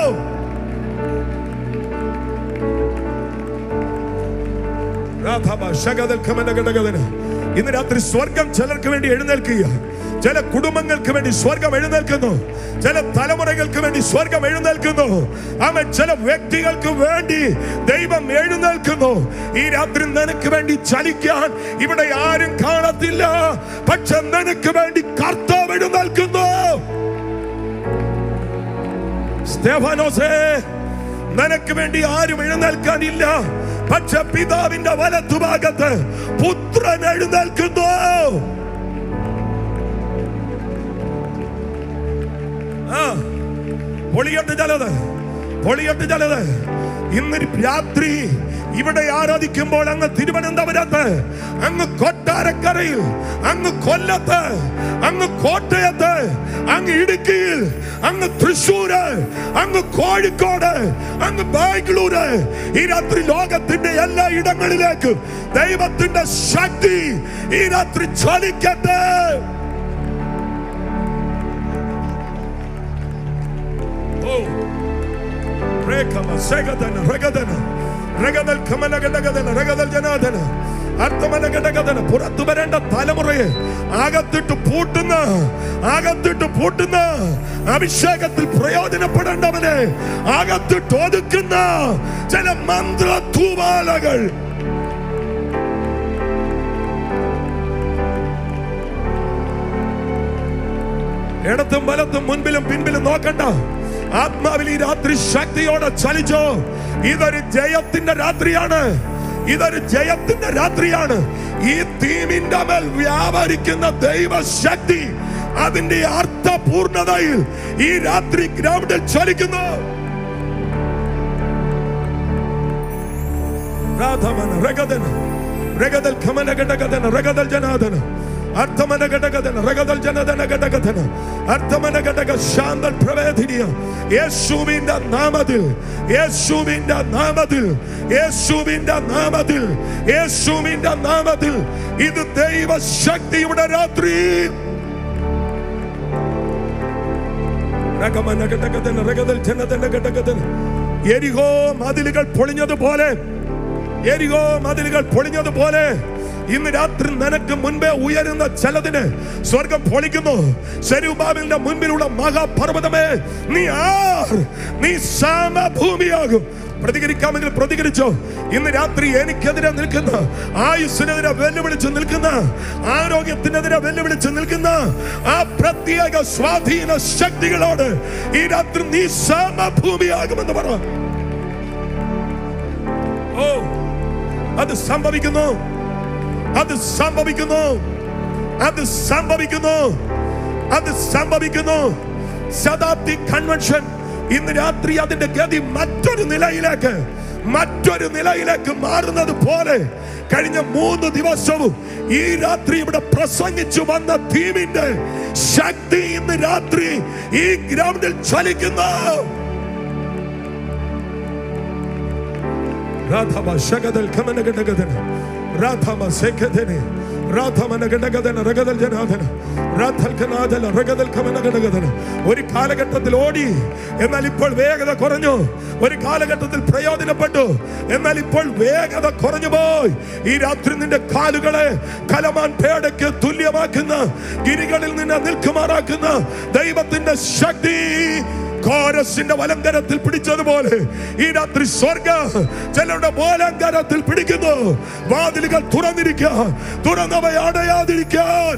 S1: രാധാബ ശകദൽ ഖമനഘടകതന. ഇന്ന് രാത്രി സ്വർഗം ചിലർക്ക് വേണ്ടി എഴുന്നേൽക്കുക ചില കുടുംബങ്ങൾക്ക് വേണ്ടി സ്വർഗം എഴുന്നേൽക്കുന്നു ചില തലമുറകൾക്ക് വേണ്ടി സ്വർഗം എഴുന്നേൽക്കുന്നു അവൻ ചില വ്യക്തികൾക്ക് വേണ്ടി ദൈവം എഴുന്നേൽക്കുന്നു ഈ രാത്രി നിനക്ക് വേണ്ടി ചലിക്കാൻ ഇവിടെ ആരും കാണത്തില്ല പക്ഷെ നിനക്ക് വേണ്ടി കർത്താവ് എഴുന്നേൽക്കുന്നു സ്തേഫാനോസേ നിനക്ക് വേണ്ടി ആരും എഴുന്നേൽക്കാനില്ല പക്ഷെ പിതാവിന്റെ വലത്തുഭാഗത്ത് പുത്രൻ എഴുന്നേൽക്കുന്നു ആ പൊളിയട്ട് ചിലത് പൊളിയട്ട് ചിലത് ഇന്ന് രാത്രി ഇവിടെ ആരാധിക്കുമ്പോൾ അങ്ങ് തിരുവനന്തപുരത്ത് അങ്ങ് കൊട്ടാരക്കരയിൽ അങ്ങ് കൊല്ലത്ത് അങ്ങ് കോട്ടയത്ത് അങ്ങ് ഇടുക്കിയിൽ അങ്ങ് തൃശ്ശൂര് അങ്ങ് കോഴിക്കോട് അങ്ങ് ബാംഗ്ലൂര് ഈ രാത്രി ലോകത്തിന്റെ എല്ലാ ഇടങ്ങളിലേക്കും ദൈവത്തിന്റെ ശക്തി ഈ രാത്രി ചലിക്കട്ടെ ഓ Rekama, Segadana, Regadana, Regadal Kamanagadagana, Regadal Janadana, അർത്ഥമനഘടകതന പുറത്തു വരേണ്ട തലമുറയെ അകത്തിട്ട് പൂട്ടുന്ന അകത്തിട്ട് പൂട്ടുന്ന അഭിഷേകത്തിൽ പ്രയോജനപ്പെടേണ്ടവനെ അകത്തിട്ട് ഒതുക്കുന്ന ചില മന്ത്ര തൂവാലകൾ ഇടത്തും വലത്തും മുൻപിലും പിൻപിലും നോക്കണ്ട ആത്മാവിൽ ഈ രാത്രി ശക്തിയോടെ ചലിച്ചോ ഇതൊരു ജയത്തിന്റെ രാത്രിയാണ് ഇതൊരു ജയത്തിന്റെ രാത്രിയാണ് ഈ തീമിന്റെ മേൽ വ്യാപരിക്കുന്ന ദൈവശക്തി അതിന്റെ അർത്ഥപൂർണതയിൽ ഈ രാത്രി ഗ്രൗണ്ടിൽ ചലിക്കുന്നു രാധമന രഗതന രഗതൽ ഖമന ഘടകതന രഗതൽ ജനാദന അർത്ഥമന ഘടകതന രഗതൽ ജനദന ഘടകതന അർത്ഥമന ഘടക ശാന്തൽ പ്രവേദിനിയ യേശുവിന്റെ നാമത്തിൽ യേശുവിന്റെ നാമത്തിൽ യേശുവിന്റെ നാമത്തിൽ യേശുവിന്റെ നാമത്തിൽ ഇത് ദൈവശക്തിയുടെ രാത്രി രഗമന ഘടകതന രഗതൽ ജനദന ഘടകതന എരിഹോ മതിലുകൾ പൊളിഞ്ഞതുപോലെ എരികോ മതിലുകൾ പൊളിഞ്ഞതുപോലെ ഇന്ന് രാത്രി നിനക്ക് മുൻപേ ഉയരുന്ന ചിലതിന് സ്വർഗം പൊളിക്കുന്നു ശരൂബാബിന്റെ മുൻപിലുള്ള മഹാപർവ്വതമേ നീ ആർ നീ സമഭൂമിയാകും പ്രതികരിക്കാമെങ്കിൽ പ്രതികരിച്ചോ ഇന്ന് രാത്രി എനിക്കെതിരെ നിൽക്കുന്ന ആയുസ്സിനെതിരെ വെല്ലുവിളിച്ച് നിൽക്കുന്ന ആരോഗ്യത്തിനെതിരെ വെല്ലുവിളിച്ച് നിൽക്കുന്ന ആ പ്രത്യേക സ്വാധീന ശക്തികളോട് ഈ രാത്രി നീ സമഭൂമിയാകുമെന്ന് പറ ഓ അത് സംഭവിക്കുന്നു അത് സംഭവിക്കുന്നു അത് സംഭവിക്കുന്നു അത് സംഭവിക്കുന്നു ശതാബ്ദി കൺവെൻഷൻ ഇന്ന് രാത്രി അതിന്റെ ഗതി മറ്റൊരു നിലയിലേക്ക് മറ്റൊരു നിലയിലേക്ക് മാറുന്നത് പോലെ കഴിഞ്ഞ മൂന്ന് ദിവസവും ഈ രാത്രി ഇവിടെ പ്രസംഗിച്ചു വന്ന തീമിന്റെ ശക്തി ഇന്ന് രാത്രി ഈ ഗ്രൗണ്ടിൽ ചലിക്കുന്നു രാധമ ശകതൽ ഖമനഘടകതന രാധമ ശേഖതനെ രാധമന ഘടകതന രഗതൽ ജനാഥന രാധൽ ഖനാദല രഗതൽ ഖമനഘടകതന ഒരു കാലഘട്ടത്തിൽ ഓടി എന്നാൽ ഇപ്പോൾ വേഗത കുറഞ്ഞു ഒരു കാലഘട്ടത്തിൽ പ്രയോജനപ്പെട്ടു എന്നാൽ ഇപ്പോൾ വേഗത കുറഞ്ഞു പോയി ഈ രാത്രി നിന്റെ കാലുകളെ കലമാൻ പേടയ്ക്ക് തുല്യമാക്കുന്ന ഗിരികളിൽ നിന്ന് നിൽക്കുമാറാക്കുന്ന ദൈവത്തിന്റെ ശക്തി കോരസിന്റെ വലങ്കരത്തിൽ പിടിച്ചതുപോലെ ഈ രാത്രി സ്വർഗ ചിലരുടെ വലങ്കരത്തിൽ പിടിക്കുന്നു വാതിലുകൾ തുറന്നിരിക്കാൻ തുറന്നവ അടയാതിരിക്കാൻ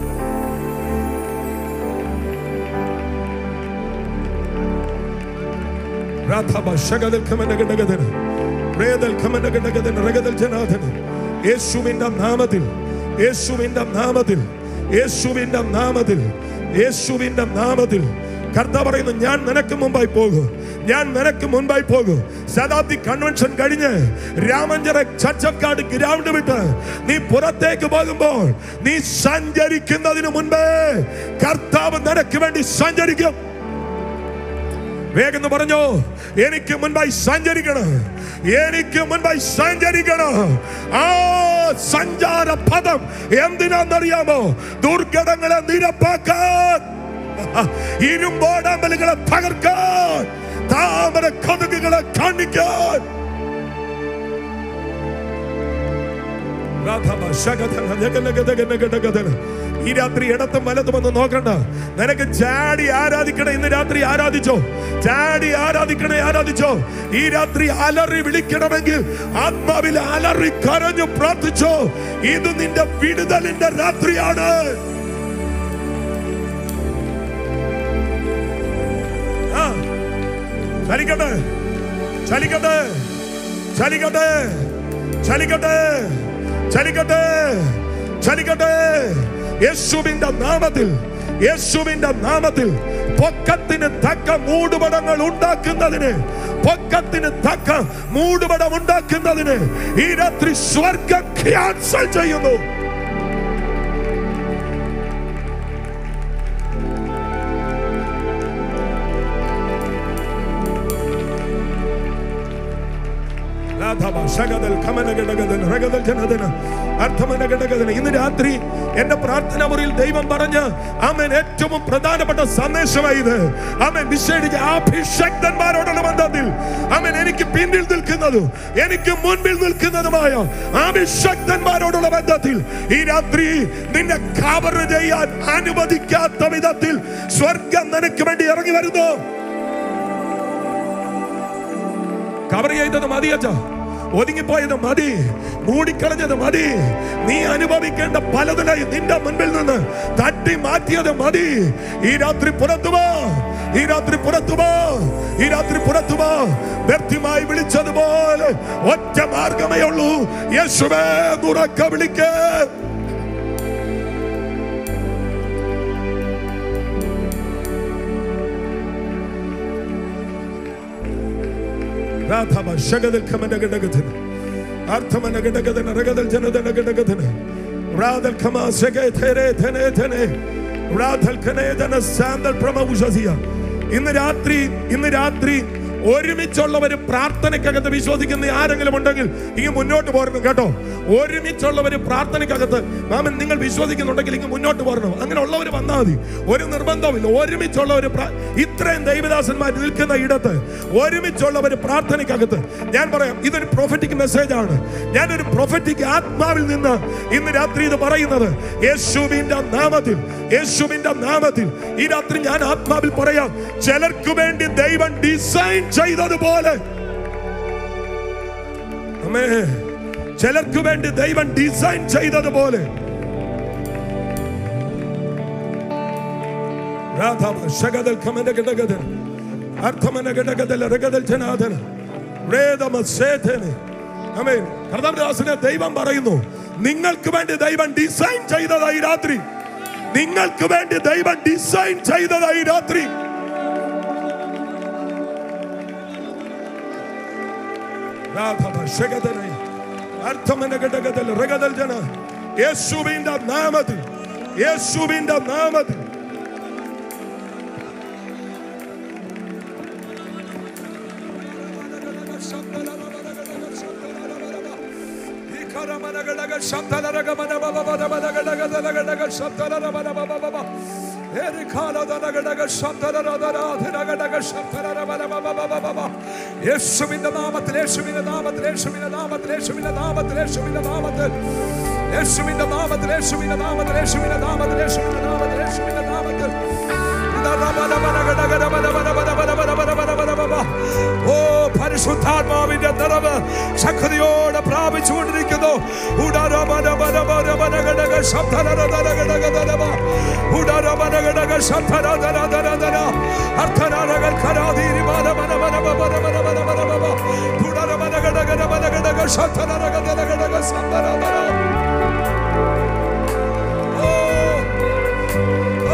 S1: രാധാബ ശകതൽ ഖമന ഘടകതന റേദൽ ഖമന ഘടകതന റഗദൽ ജനാഥന യേശുവിന്റെ നാമത്തിൽ യേശുവിന്റെ നാമത്തിൽ യേശുവിന്റെ നാമത്തിൽ യേശുവിന്റെ നാമത്തിൽ കർത്താവ് പറയുന്നു ഞാൻ നിനക്ക് മുമ്പായി പോകും ഞാൻ നിനക്ക് മുൻപായി പോകും ശതാബ്ദി കൺവെൻഷൻ കഴിഞ്ഞ് രാമഞ്ചര ചച്ചക്കാട് ഗ്രൗണ്ട് വിട്ട് നീ പുറത്തേക്ക് പോകുമ്പോൾ നീ സഞ്ചരിക്കുന്നതിന് മുൻപേ കർത്താവ് നിനക്ക് വേണ്ടി സഞ്ചരിക്കും വേഗം പറഞ്ഞോ എനിക്ക് മുൻപായി സഞ്ചരിക്കണം എനിക്ക് മുൻപായി സഞ്ചരിക്കണം ആ സഞ്ചാര പദം എന്തിനാന്നറിയാമോ ദുർഘടങ്ങളെ നിരപ്പാക്കാൻ ഇരുമ്പോടാമ്പലുകളെ തകർക്കാൻ താമര കൊതുകുകളെ കാണിക്കാൻ രാധമ ശകധന ജഗനഗതഗന ഗടഗതന. ഈ രാത്രി ഇടത്തും വലത്തും ഒന്ന് നോക്കണ്ട നിനക്ക് ചാടി ആരാധിക്കണേ ഇന്ന് രാത്രി ആരാധിച്ചോ ചാടി ആരാധിക്കണേ ആരാധിച്ചോ ഈ രാത്രി അലറി വിളിക്കണമെങ്കിൽ ആത്മാവിൽ അലറി കരഞ്ഞു പ്രാർത്ഥിച്ചോ ഇത് നിന്റെ വിടുതലിന്റെ രാത്രിയാണ് ആ ചലിക്കട്ടെ ചലിക്കട്ടെ ചലിക്കട്ടെ ചലിക്കട്ടെ ചലിക്കട്ടെ ചലിക്കട്ടെ യേശുവിന്റെ നാമത്തിൽ യേശുവിന്റെ നാമത്തിൽ പൊക്കത്തിന് തക്ക മൂടുപടങ്ങൾ ഉണ്ടാക്കുന്നതിന് പൊക്കത്തിന് തക്ക മൂടുപടം ഉണ്ടാക്കുന്നതിന് ഈ രാത്രി സ്വർഗം ക്യാൻസൽ ചെയ്യുന്നു രാധവ, ശകതൽ, കമനഗടഗതൽ, രഗതൽ ജനതന, അർത്ഥമനഗടഗതന. ഇന്ന് രാത്രി എന്റെ പ്രാർത്ഥന മുറിയിൽ ദൈവം പറഞ്ഞ് ആമൻ ഏറ്റവും പ്രധാനപ്പെട്ട സന്ദേശമായി ഇത് ആമൻ വിശേഷിച്ച് അഭിഷക്തന്മാരോടുള്ള ബന്ധത്തിൽ ആമൻ എനിക്ക് പിന്നിൽ നിൽക്കുന്നതും എനിക്ക് മുൻപിൽ നിൽക്കുന്നതുമായ അഭിഷക്തന്മാരോടുള്ള ബന്ധത്തിൽ ഈ രാത്രി നിന്നെ കവർ ചെയ്യാൻ അനുവദിക്കാത്ത വിധത്തിൽ സ്വർഗം നിനക്ക് വേണ്ടി ഇറങ്ങി വരുന്നു കവർ ചെയ്തത് മതി അച്ഛാ ഒതുങ്ങിപ്പോയത് മതി മൂടിക്കളഞ്ഞത് മതി നീ അനുഭവിക്കേണ്ട പലതിനായി നിന്റെ മുൻപിൽ നിന്ന് തട്ടി മാറ്റിയത് മതി ഈ രാത്രി പുറത്തു പോ ഈ രാത്രി പുറത്തു പോ ഈ രാത്രി പുറത്തു പോ വ്യക്തിമായി വിളിച്ചതുപോലെ ഒറ്റ മാർഗമേ ഉള്ളൂ യേശുവേ തുറക്ക വിളിക്കേ രാധവ ശഗതൽ കമന ഘടകത്തിന് അർത്ഥമന ഘടകത്തിന് രഗതൽ ജനതന ഘടകത്തിന് റാദൽ ഖമാ ശഗേ ഥേരേ ഥനേ ഥനേ റാദൽ ഖനേ ധന സാന്തൽ പ്രമൗഷസിയ ഇന്ന് രാത്രി ഇന്ന് രാത്രി ഒരുമിച്ചുള്ളവർ പ്രാർത്ഥനയ്ക്കകത്ത് വിശ്വസിക്കുന്ന ആരെങ്കിലും ഉണ്ടെങ്കിൽ ഇങ്ങ് മുന്നോട്ട് പോരണം കേട്ടോ ഒരുമിച്ചുള്ളവർ പ്രാർത്ഥനയ്ക്കകത്ത് മാമൻ നിങ്ങൾ വിശ്വസിക്കുന്നുണ്ടെങ്കിൽ ഇങ്ങ് മുന്നോട്ട് പോരണം അങ്ങനെ ഉള്ളവർ വന്നാൽ മതി ഒരു നിർബന്ധമില്ല ഒരുമിച്ചുള്ളവർ ഇത്രയും ദൈവദാസന്മാർ നിൽക്കുന്ന ഇടത്ത് ഒരുമിച്ചുള്ളവർ പ്രാർത്ഥനയ്ക്കകത്ത് ഞാൻ പറയാം ഇതൊരു പ്രൊഫറ്റിക് മെസ്സേജ് ആണ് ഞാനൊരു പ്രൊഫറ്റിക് ആത്മാവിൽ നിന്ന് ഇന്ന് രാത്രി ഇത് പറയുന്നത് യേശുവിന്റെ നാമത്തിൽ യേശുവിന്റെ നാമത്തിൽ ഈ രാത്രി ഞാൻ ആത്മാവിൽ പറയാം ചിലർക്ക് വേണ്ടി ദൈവം ഡിസൈൻ ചെയ്തതുപോലെ അമ്മേ ചിലർക്ക് വേണ്ടി ദൈവം ഡിസൈൻ ചെയ്തതുപോലെ രാധാവ ശകതൽ കമന ഘടകതൻ അർത്ഥമന ഘടകതൽ രഗതൽ ജനാദന വേദമ സേതന് ആമേൻ കർത്താവദാസനെ ദൈവം പറയുന്നു നിങ്ങൾക്ക് വേണ്ടി ദൈവം ഡിസൈൻ ചെയ്തതായി രാത്രി നിങ്ങൾക്ക് വേണ്ടി ദൈവം ഡിസൈൻ ചെയ്തതായി രാത്രി രാധവ ശകതനെ അർത്ഥമന ഘടകതൽ രഗതൽ ജന യേശുവിന്റെ നാമത്തിൽ യേശുവിന്റെ നാമത്തിൽ
S2: യേശുവിന്റെ നാമത്തിൽ യേശുവിന്റെ നാമത്തിൽ യേശുവിന്റെ നാമത്തിൽ യേശുവിന്റെ നാമത്തിൽ യേശുവിന്റെ നാമത്തിൽ യേശുവിന്റെ നാമത്തിൽ യേശുവിന്റെ നാമത്തിൽ യേശുവിന്റെ നാമത്തിൽ യേശുവിന്റെ നാമത്തിൽ യേശുവിന്റെ നാമത്തിൽ ഓ പരിശുദ്ധാത്മാവിന്റെ നിറവ് ശക്തിയോടെ പ്രാപിച്ചുകൊണ്ടിരിക്കുന്നു ഉടരമനമനമനമനഘടക ശബ്ദനരതരഘടകതരവ. ഉടരമനഘടക ശബ്ദനരതരതരതര. അർത്ഥനരകൾ ഖരാതീരിമാനമനമനമനമനമനമനമനമ. ഉടരമനഘടകരമനഘടക ശബ്ദനരകതരഘടക ശബ്ദനരതര. ഓ ഓ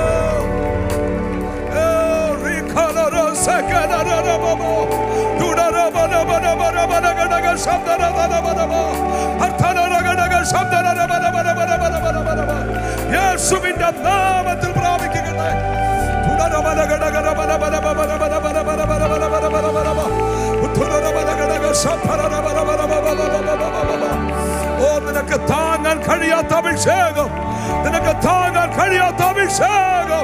S2: യേശുവിന്റെ നാമത്തിൽ പ്രാപിക്കട്ടെ ഓ നിനക്ക് താങ്ങാൻ കഴിയാത്ത അഭിഷേകം നിനക്ക് താങ്ങാൻ കഴിയാത്ത അഭിഷേകം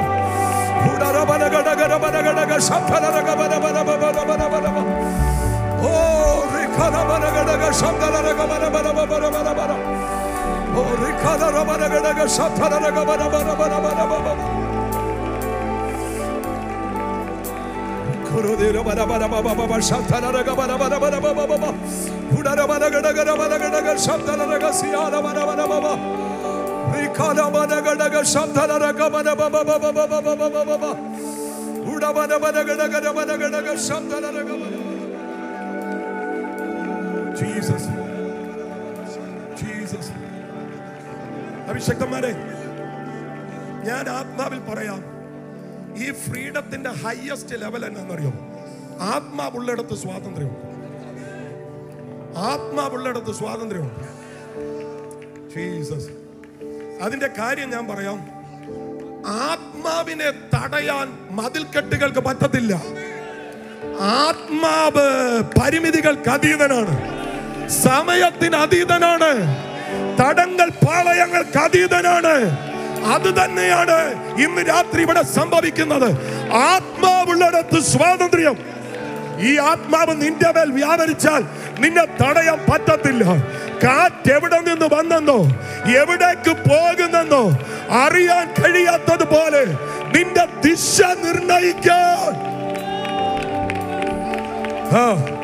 S2: ഓ റിഖനമനഗടക ശബ്ദനരഗമനമനമനമനമന. ഓ റിഖനരമനഗടക ശബ്ദനരഗമനമനമനമനമന. കുരുതിരമനമനമനമന ശബ്ദനരഗമനമനമനമനമന. ഉടരമനഗടഗരമനഗടക ശബ്ദനരഗസിയാനമനമനമന. റിഖനമനഗടക ശബ്ദനരഗമനമനമനമനമനമന. ഉടമനമനഗടഗരമനഗടക ശബ്ദനരഗമന.
S1: ജീസസ് ജീസസ് അഭിഷക്തന്മാരെ ഞാൻ ആത്മാവിൽ പറയാം ഈ ഫ്രീഡത്തിന്റെ ഹയസ്റ്റ് ലെവൽ എന്നാണെന്നറിയോ ആത്മാവുള്ളിടത്ത് സ്വാതന്ത്ര്യമുണ്ട് ആത്മാവുള്ളിടത്ത് സ്വാതന്ത്ര്യമുണ്ട് ജീസസ് അതിന്റെ കാര്യം ഞാൻ പറയാം ആത്മാവിനെ തടയാൻ മതിൽക്കെട്ടുകൾക്ക് പറ്റത്തില്ല ആത്മാവ് പരിമിതികൾക്ക് അതീതനാണ് സമയത്തിന് അതീതനാണ് തടങ്ങൾ പാളയങ്ങൾക്ക് അതീതനാണ് അത് തന്നെയാണ് ഇന്ന് രാത്രി ഇവിടെ സംഭവിക്കുന്നത് ആത്മാവുള്ളിടത്ത് സ്വാതന്ത്ര്യം ഈ ആത്മാവ് നിന്റെ മേൽ വ്യാപരിച്ചാൽ നിന്നെ തടയാൻ പറ്റത്തില്ല കാറ്റ് എവിടെ നിന്ന് വന്നെന്നോ എവിടേക്ക് പോകുന്നെന്നോ അറിയാൻ കഴിയാത്തതുപോലെ നിന്റെ ദിശ നിർണയിക്കാൻ ആ,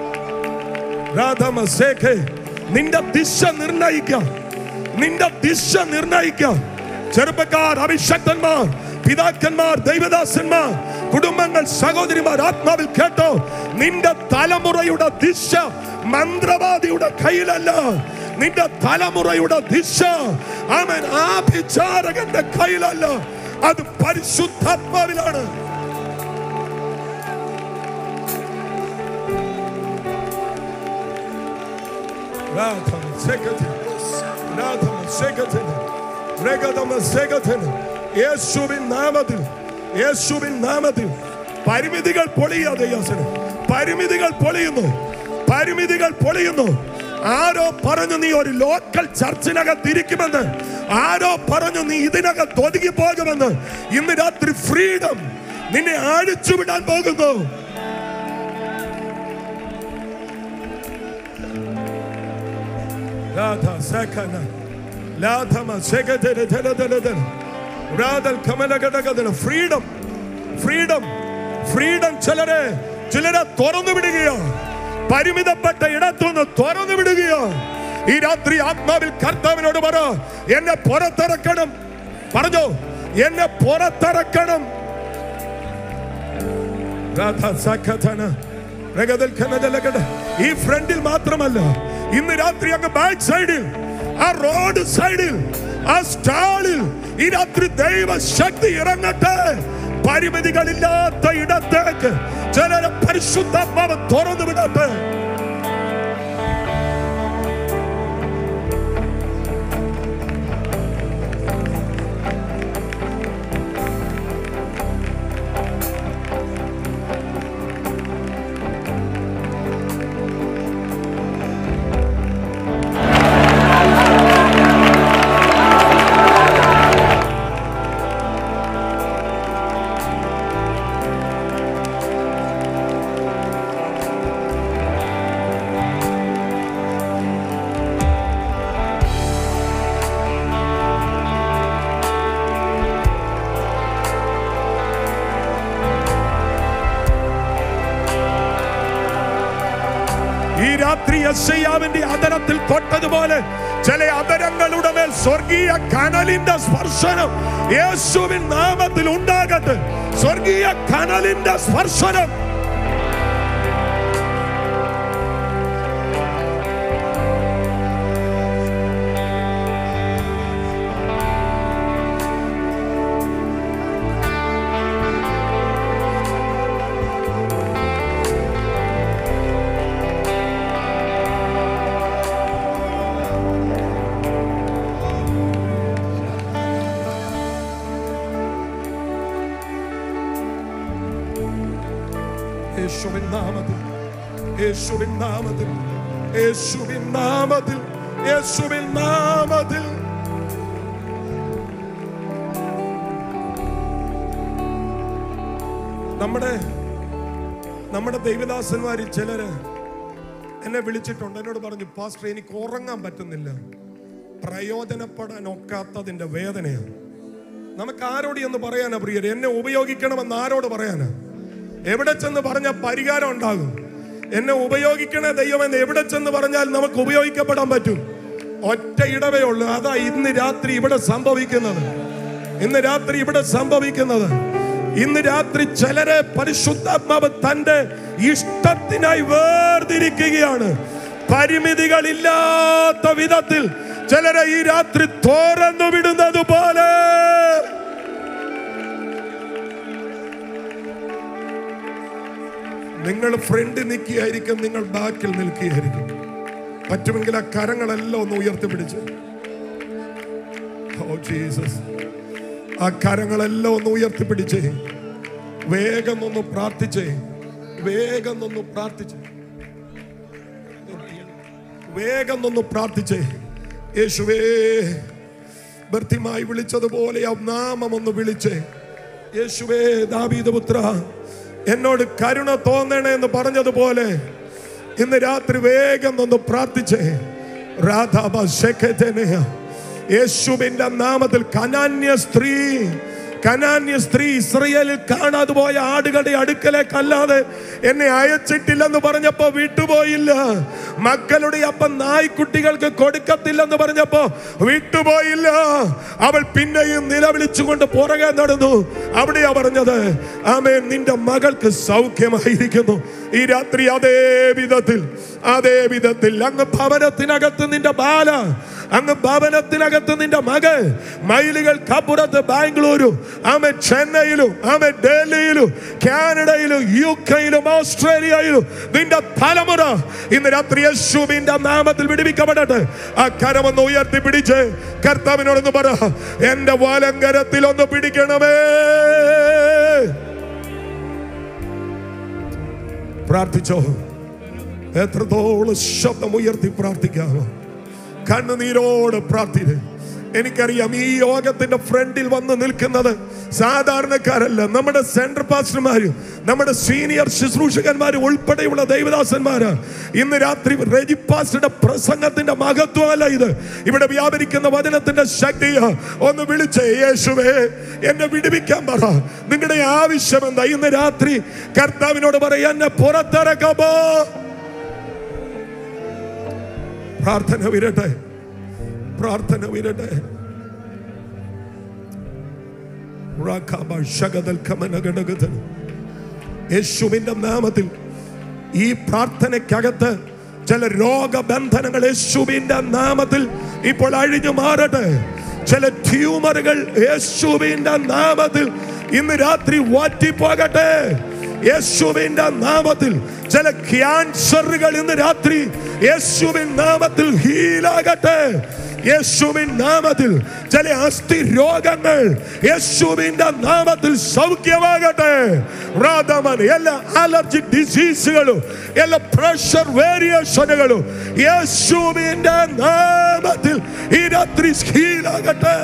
S1: രാധമസേഖേ, നിന്റെ ദിശ നിർണയിക്കാം നിന്റെ ദിശ നിർണയിക്കാം ചെറുപ്പക്കാർ അഭിഷക്തന്മാർ പിതാക്കന്മാർ ദൈവദാസന്മാർ കുടുംബങ്ങൾ സഹോദരിമാർ ആത്മാവിൽ കേട്ടോ നിന്റെ തലമുറയുടെ ദിശ മന്ത്രവാദിയുടെ കയ്യിലല്ല നിന്റെ തലമുറയുടെ ദിശ അവൻ ആഭിചാരകന്റെ കയ്യിലല്ല അത് പരിശുദ്ധാത്മാവിലാണ് രാധമ സെഗതി രാധമ സെഗതി രഗതമ സെഗതി യേശുവിൻ നാമത്തിൽ യേശുവിൻ നാമത്തിൽ പരിമിതികൾ പൊളിയാതെ യാസന് പരിമിതികൾ പൊളിയുന്നു പരിമിതികൾ പൊളിയുന്നു ആരോ പറഞ്ഞു നീ ഒരു ലോക്കൽ ചർച്ചിനകത്ത് ഇരിക്കുമെന്ന് ആരോ പറഞ്ഞു നീ ഇതിനകത്ത് ഒതുങ്ങി പോകുമെന്ന് ഇന്ന് രാത്രി ഫ്രീഡം നിന്നെ അഴിച്ചു വിടാൻ പോകുന്നു Lada sekana. Ladama segadere dele dele dele. Radal kamala gada gada. Freedom. Freedom. Freedom ചിലരെ ചിലരെ തുറന്നു വിടുകയോ പരിമിതപ്പെട്ട ഇടത്തുനിന്ന് തുറന്നു വിടുകയോ ഈ രാത്രി ആത്മാവിൽ കർത്താവിനോട് പറ എന്നെ പുറത്തിറക്കണം പറഞ്ഞോ എന്നെ പുറത്തിറക്കണം രാധ സഖധന രഗതൽ ഖനദലഗട. ഈ ഫ്രണ്ടിൽ മാത്രമല്ല ഇന്ന് രാത്രി അങ്ങ് ബാക്ക് സൈഡിൽ ആ റോഡ് സൈഡിൽ ആ സ്റ്റാളിൽ ഈ രാത്രി ദൈവ ശക്തി ഇറങ്ങട്ടെ പരിമിതികളില്ലാത്ത ഇടത്തേക്ക് ചിലരെ പരിശുദ്ധാത്മാവ് തുറന്നു വിടട്ടെ ഈ രാത്രി യശയ്യാവിന്റെ അതരത്തിൽ തൊട്ടതുപോലെ ചില അതരങ്ങളുടെ മേൽ സ്വർഗീയ കനലിന്റെ സ്പർശനം യേശുവിൻ നാമത്തിൽ ഉണ്ടാകട്ടെ സ്വർഗീയ കനലിന്റെ സ്പർശനം യേശുവിൻ നാമത്തിൽ യേശുവിൻ നാമത്തിൽ യേശുവിൻ നാമത്തിൽ യേശുവിൻ നാമത്തിൽ നമ്മുടെ നമ്മുടെ ദൈവദാസന്മാരിൽ ചിലര് എന്നെ വിളിച്ചിട്ടുണ്ട് എന്നോട് പറഞ്ഞു പാസ്റ്റർ എനിക്ക് ഉറങ്ങാൻ പറ്റുന്നില്ല പ്രയോജനപ്പെടാൻ ഒക്കാത്തതിന്റെ വേദനയാണ് നമുക്ക് ആരോട് എന്ന് പറയാനാ പ്രിയരെ എന്നെ ഉപയോഗിക്കണമെന്ന് ആരോട് പറയാനാ എവിടെ ചെന്ന് പറഞ്ഞ പരിഹാരം ഉണ്ടാകും എന്നെ ഉപയോഗിക്കണേ ദൈവമെന്ന് എവിടെ ചെന്ന് പറഞ്ഞാൽ നമുക്ക് ഉപയോഗിക്കപ്പെടാൻ പറ്റും ഒറ്റ ഇടവേ ഉള്ളൂ അതാ ഇന്ന് രാത്രി ഇവിടെ സംഭവിക്കുന്നത് ഇന്ന് രാത്രി ഇവിടെ സംഭവിക്കുന്നത് ഇന്ന് രാത്രി ചിലരെ പരിശുദ്ധാത്മാവ് തന്റെ ഇഷ്ടത്തിനായി വേർതിരിക്കുകയാണ് പരിമിതികളില്ലാത്ത വിധത്തിൽ ചിലരെ ഈ രാത്രി തുറന്നു വിടുന്നത് പോലെ നിങ്ങൾ ഫ്രണ്ടിൽ നിൽക്കുകയായിരിക്കും നിങ്ങൾ ബാക്കിൽ നിൽക്കുകയായിരിക്കും പറ്റുമെങ്കിൽ ആ കരങ്ങളെല്ലാം ഒന്ന് ഉയർത്തിപ്പിടിച്ച് ഓ ജീസസ് ആ കരങ്ങളെല്ലാം ഒന്ന് ഉയർത്തിപ്പിടിച്ചേ വേഗം ഒന്ന് പ്രാർത്ഥിച്ചേ വേഗം ഒന്ന് പ്രാർത്ഥിച്ചേ വേഗം ഒന്ന് പ്രാർത്ഥിച്ചേ യേശുവേ ഭർത്തിമായി വിളിച്ചതുപോലെ ആ നാമം ഒന്ന് വിളിച്ചേ യേശുവേ ദാവീദ് പുത്ര എന്നോട് കരുണ തോന്നണേ എന്ന് പറഞ്ഞതുപോലെ ഇന്ന് രാത്രി വേഗം ഒന്ന് പ്രാർത്ഥിച്ചേ രാധാബ ശെഖെതെനെയ. യേശുവിന്റെ നാമത്തിൽ കനാന്യ സ്ത്രീ കനാന്യ സ്ത്രീ ഇസ്രയേലിൽ കാണാതെ പോയ ആടുകളുടെ അടുക്കലേക്കല്ലാതെ എന്നെ അയച്ചിട്ടില്ലെന്ന് പറഞ്ഞപ്പോ വിട്ടുപോയില്ല മക്കളുടെ അപ്പം നായ്ക്കുട്ടികൾക്ക് കൊടുക്കത്തില്ലെന്ന് പറഞ്ഞപ്പോ വിട്ടുപോയില്ല അവൾ പിന്നെയും നിലവിളിച്ചുകൊണ്ട് പുറകെ നടന്നു അവിടെയാ പറഞ്ഞത് ആമേൻ നിന്റെ മകൾക്ക് സൗഖ്യമായിരിക്കുന്നു ഈ രാത്രി അതേ വിധത്തിൽ അതേ വിധത്തിൽ അങ്ങ് ഭവനത്തിനകത്ത് നിന്റെ ബാല അങ്ങ് ഭവനത്തിനകത്ത് നിന്റെ മകൾ മൈലുകൾക്കപ്പുറത്ത് ബാംഗ്ലൂരും ആമെ ചെന്നൈയിലും ആമെ ഡൽഹിയിലും കാനഡയിലും യു കെയിലും ഓസ്ട്രേലിയയിലും നിന്റെ തലമുറ ഇന്ന് രാത്രി യേശുവിന്റെ നാമത്തിൽ വിടുവിക്കപ്പെടട്ടെ ആ കരമൊന്ന് ഉയർത്തി പിടിച്ച് കർത്താവിനോടൊന്ന് പറ എന്റെ വലങ്കരത്തിൽ ഒന്ന് പിടിക്കണമേ പ്രാർത്ഥിച്ചോ എത്രത്തോളം ശബ്ദം ഉയർത്തി പ്രാർത്ഥിക്കാമോ കണ്ണുനീരോട് പ്രാർത്ഥിച്ച് എനിക്കറിയാം ഈ യോഗത്തിന്റെ ഫ്രണ്ടിൽ വന്ന് നിൽക്കുന്നത് സാധാരണക്കാരല്ല നമ്മുടെ സെൻട്രൽ പാസ്റ്റർമാരും നമ്മുടെ സീനിയർ ശുശ്രൂഷകന്മാരും ഉൾപ്പെടെയുള്ള ദൈവദാസന്മാര് ഇന്ന് രാത്രി റെജി പാസ്റ്ററുടെ പ്രസംഗത്തിന്റെ മഹത്വമല്ല ഇത് ഇവിടെ വ്യാപരിക്കുന്ന വചനത്തിന്റെ ശക്തി ഒന്ന് വിളിച്ചേ യേശുവേ എന്നെ വിടുവിക്കാൻ പറ നിങ്ങളുടെ ആവശ്യം എന്താ ഇന്ന് രാത്രി കർത്താവിനോട് പറയാ എന്നെ പുറത്തിറക്കാമോ പ്രാർത്ഥന വിരട്ടെ പ്രാർത്ഥന വിരട്ടെ റാഖാബ ശഗദൽ കമനഗടഗതൻ. യേശുവിന്റെ നാമത്തിൽ ഈ പ്രാർത്ഥനയ്ക്കകത്ത് ചില രോഗബന്ധനങ്ങൾ യേശുവിന്റെ നാമത്തിൽ ഇപ്പോൾ അഴിഞ്ഞു മാറട്ടെ ചില ട്യൂമറുകൾ യേശുവിന്റെ നാമത്തിൽ ഇന്ന് രാത്രി വാറ്റിപ്പോകട്ടെ യേശുവിന്റെ നാമത്തിൽ ചില ക്യാൻസറുകൾ ഇന്ന് രാത്രി യേശുവിൻ നാമത്തിൽ ഹീലാകട്ടെ യേശുവിൻ നാമത്തിൽ ചില അസ്ഥി രോഗങ്ങൾ യേശുവിന്റെ നാമത്തിൽ സൗഖ്യമാകട്ടെ റാദമൻ എല്ലാ അലർജി ഡിസീസുകളും എല്ലാ പ്രഷർ വേരിയേഷനുകളും യേശുവിന്റെ നാമത്തിൽ ഈ രാത്രി ഹീലാകട്ടെ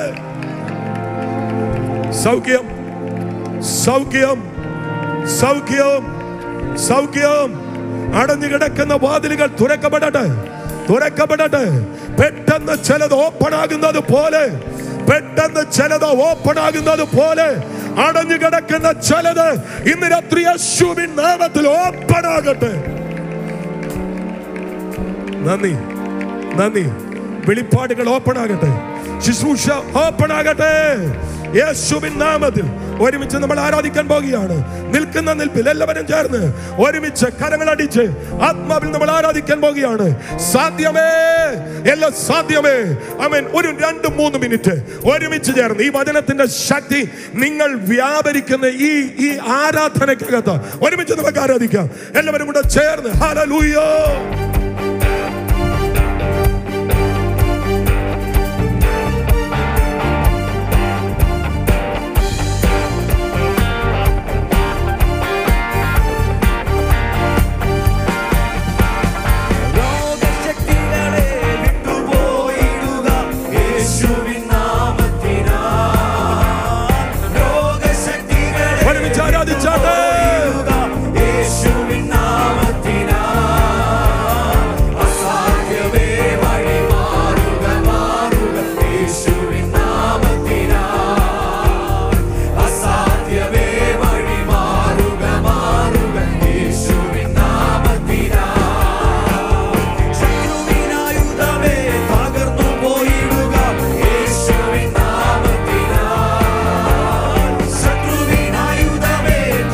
S1: സൗഖ്യം സൗഖ്യം സൗഖ്യം സൗഖ്യം അടഞ്ഞു കിടക്കുന്ന വാതിലുകൾ തുറക്കപ്പെടട്ടെ തുറക്കപ്പെടട്ടെ പെട്ടെന്ന് ചിലത് ഓപ്പൺ ആകുന്നത് പോലെ പെട്ടെന്ന് ചിലത് ഓപ്പൺ ആകുന്നത് പോലെ അടഞ്ഞു കിടക്കുന്ന ചിലത് ഇന്ന് രാത്രി യേശുവിൻ നാമത്തിൽ ഓപ്പൺ ആകട്ടെ നന്ദി നന്ദി വെളിപ്പാടുകൾ ഓപ്പൺ ആകട്ടെ ശുശ്രൂഷ ഓപ്പൺ ആകട്ടെ യേശുവിൻ നാമത്തിൽ ഒരുമിച്ച് നമ്മൾ ആരാധിക്കാൻ പോകുകയാണ് നിൽക്കുന്ന നിൽപ്പിൽ എല്ലാവരും ചേർന്ന് ഒരുമിച്ച് കരങ്ങളടിച്ച് ആത്മാവിൽ നമ്മൾ ആരാധിക്കാൻ പോകുകയാണ് സാധ്യമേ എല്ലാം സാധ്യമേ അവൻ ഒരു രണ്ട് മൂന്ന് മിനിറ്റ് ഒരുമിച്ച് ചേർന്ന് ഈ വചനത്തിന്റെ ശക്തി നിങ്ങൾ വ്യാപരിക്കുന്ന ഈ ഈ ആരാധനയ്ക്കകത്ത് ഒരുമിച്ച് നമുക്ക് ആരാധിക്കാം എല്ലാവരും കൂടെ ചേർന്ന് ഹല്ലേലൂയ
S3: രോഗശക്തികളെ വിട്ടുപോയിടുക യേശുവിൻ നാമത്തിനാൽ രോഗശക്തികളെ
S1: ഒരുമിച്ച് ആരാധിച്ചാട്ടെ
S3: വിട്ടുപോയിടുക യേശുവിൻ നാമത്തിനാൽ അസാധ്യമേ വഴി മാറുക മാറുക യേശുവിൻ നാമത്തിനാൽ അസാധ്യമേ വഴി മാറുക മാറുക യേശുവിൻ നാമത്തിനാൽ ശത്രുവിനായുധമേ തകർന്നു പോയിടുക യേശുവിൻ നാമത്തിനാൽ ശത്രുവിനായുധമേ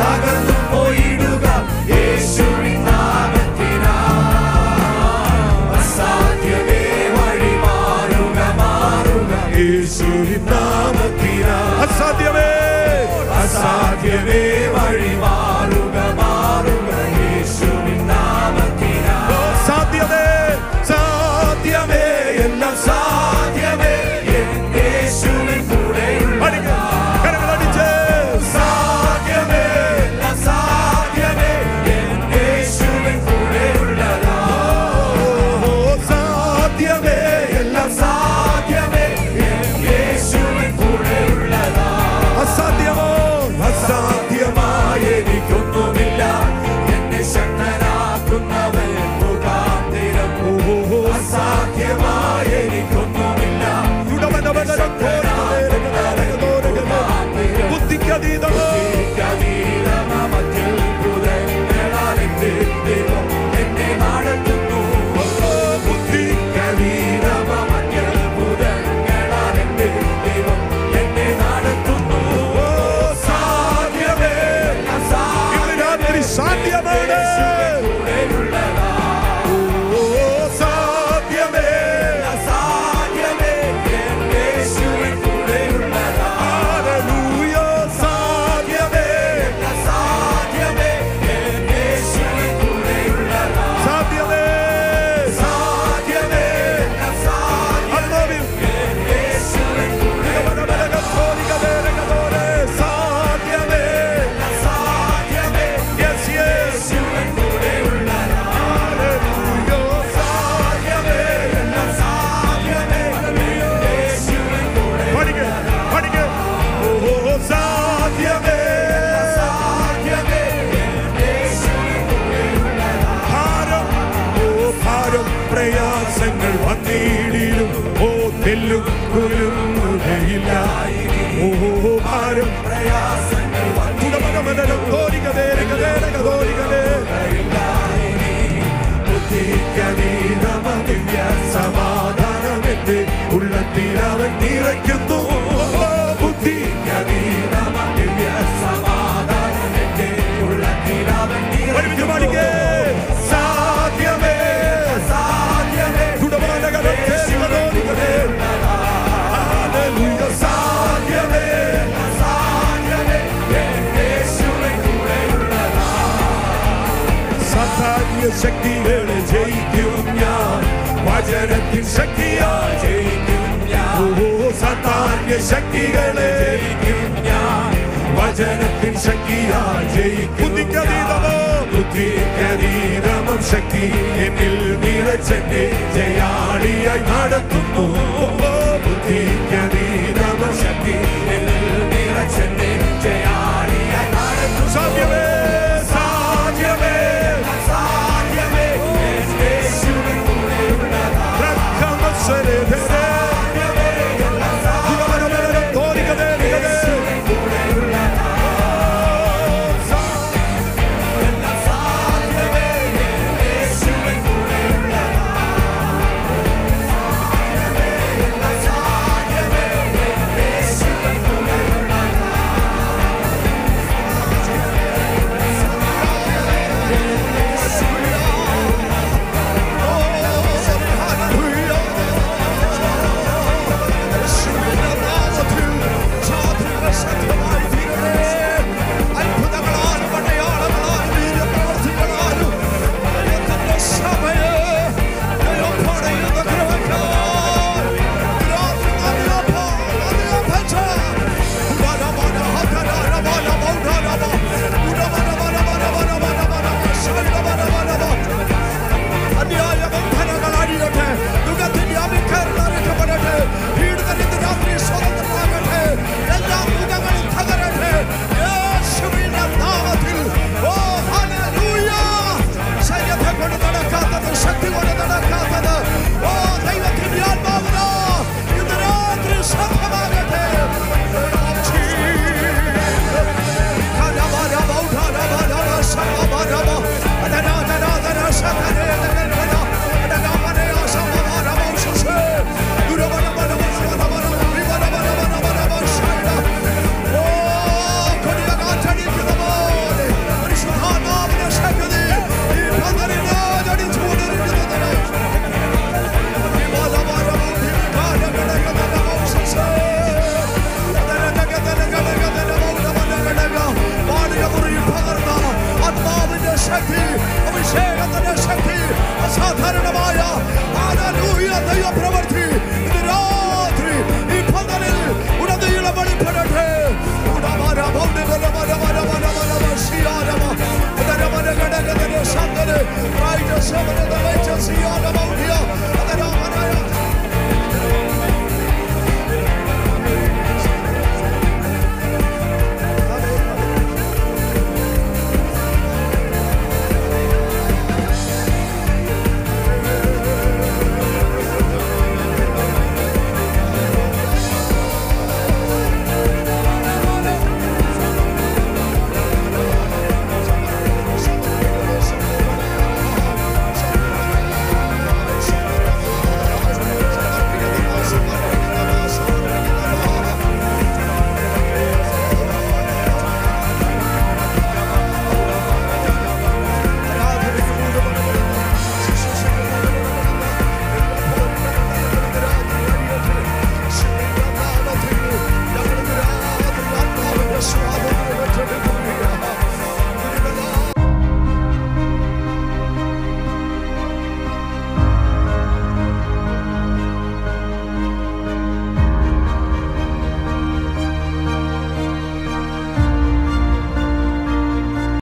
S1: സാധ്യമാണ് ഓ സാധ്യമേ
S3: സാധ്യമേ എൻ യേശുവിൻ കൂടെയുള്ളതാ
S1: ഹല്ലേലൂയ സാധ്യമേ
S3: സാധ്യമേ എൻ യേശുവിൻ കൂടെയുള്ളതാ
S1: സാധ്യമേ
S3: സാധ്യമേ സാധ്യമേ
S1: ആത്മാവിൽ
S3: എൻ യേശുവിൻ
S1: സാധ്യമേ
S3: സാധ്യമേ
S1: Yes, yes.
S3: യേശുവിൻ കൂടെയുള്ളതാ
S1: Hallelujah.
S3: സാധ്യമേ സാധ്യമേ യേശുവിൻ കൂടെ
S1: പഠിക്ക്, പഠിക്ക്. ഓ, സാധ്യമേ.
S3: സാധ്യമേ യേശുവിൻ കൂടെയുള്ളതാ
S1: ഭാരം, ഓ, ഭാരം, പ്രയാസങ്ങൾ വന്നിടിലും ഓ തെല്ലും കുലുങ്ങുകയില്ല ഓ ഭാരം
S3: പ്രയാസങ്ങൾ
S1: ഗുണമകമനനം തോരികതേ രകതേ തോരികതേ
S3: ബുദ്ധിക്കതീതമതിവ്യ സമാധാനമെന്റെ ഉള്ളത്തിൽ അവൻ നിറയ്ക്കുന്നു ബുദ്ധിക്കതീതമതിവ്യ സമാധാനമെന്റെ ഉള്ളത്തിൽ അവൻ
S1: ഒരുമിച്ച് പാടിക്കേ.
S3: നിറയ്ക്കുന്നു
S1: സാധ്യമേ
S3: സാധ്യമേ
S1: ഗുണമാനകമേ തോരികതേ ഹല്ലേലൂയ സാധ്യമേ
S3: സാധ്യമേ എൻ യേശുവിൻ കൂടെയുള്ളതാ
S1: സാധാന്യ ശക്തികളെ ജയിക്കും ഞാൻ വചനത്തിൻ ശക്തിയാ
S3: ജയിക്കും ഞാൻ
S1: ഓ സാധാന്യ ശക്തികളെ
S3: ജയിക്കും ഞാൻ
S1: വചനത്തിൻ ശക്തിയാ ജയിക്കും
S3: ബുദ്ധിക്കതീതമോ
S1: ബുദ്ധിക്കതീതമം ശക്തി എന്നിൽ നിറച്ചെന്നെ ജയാളിയായി നടത്തുന്നു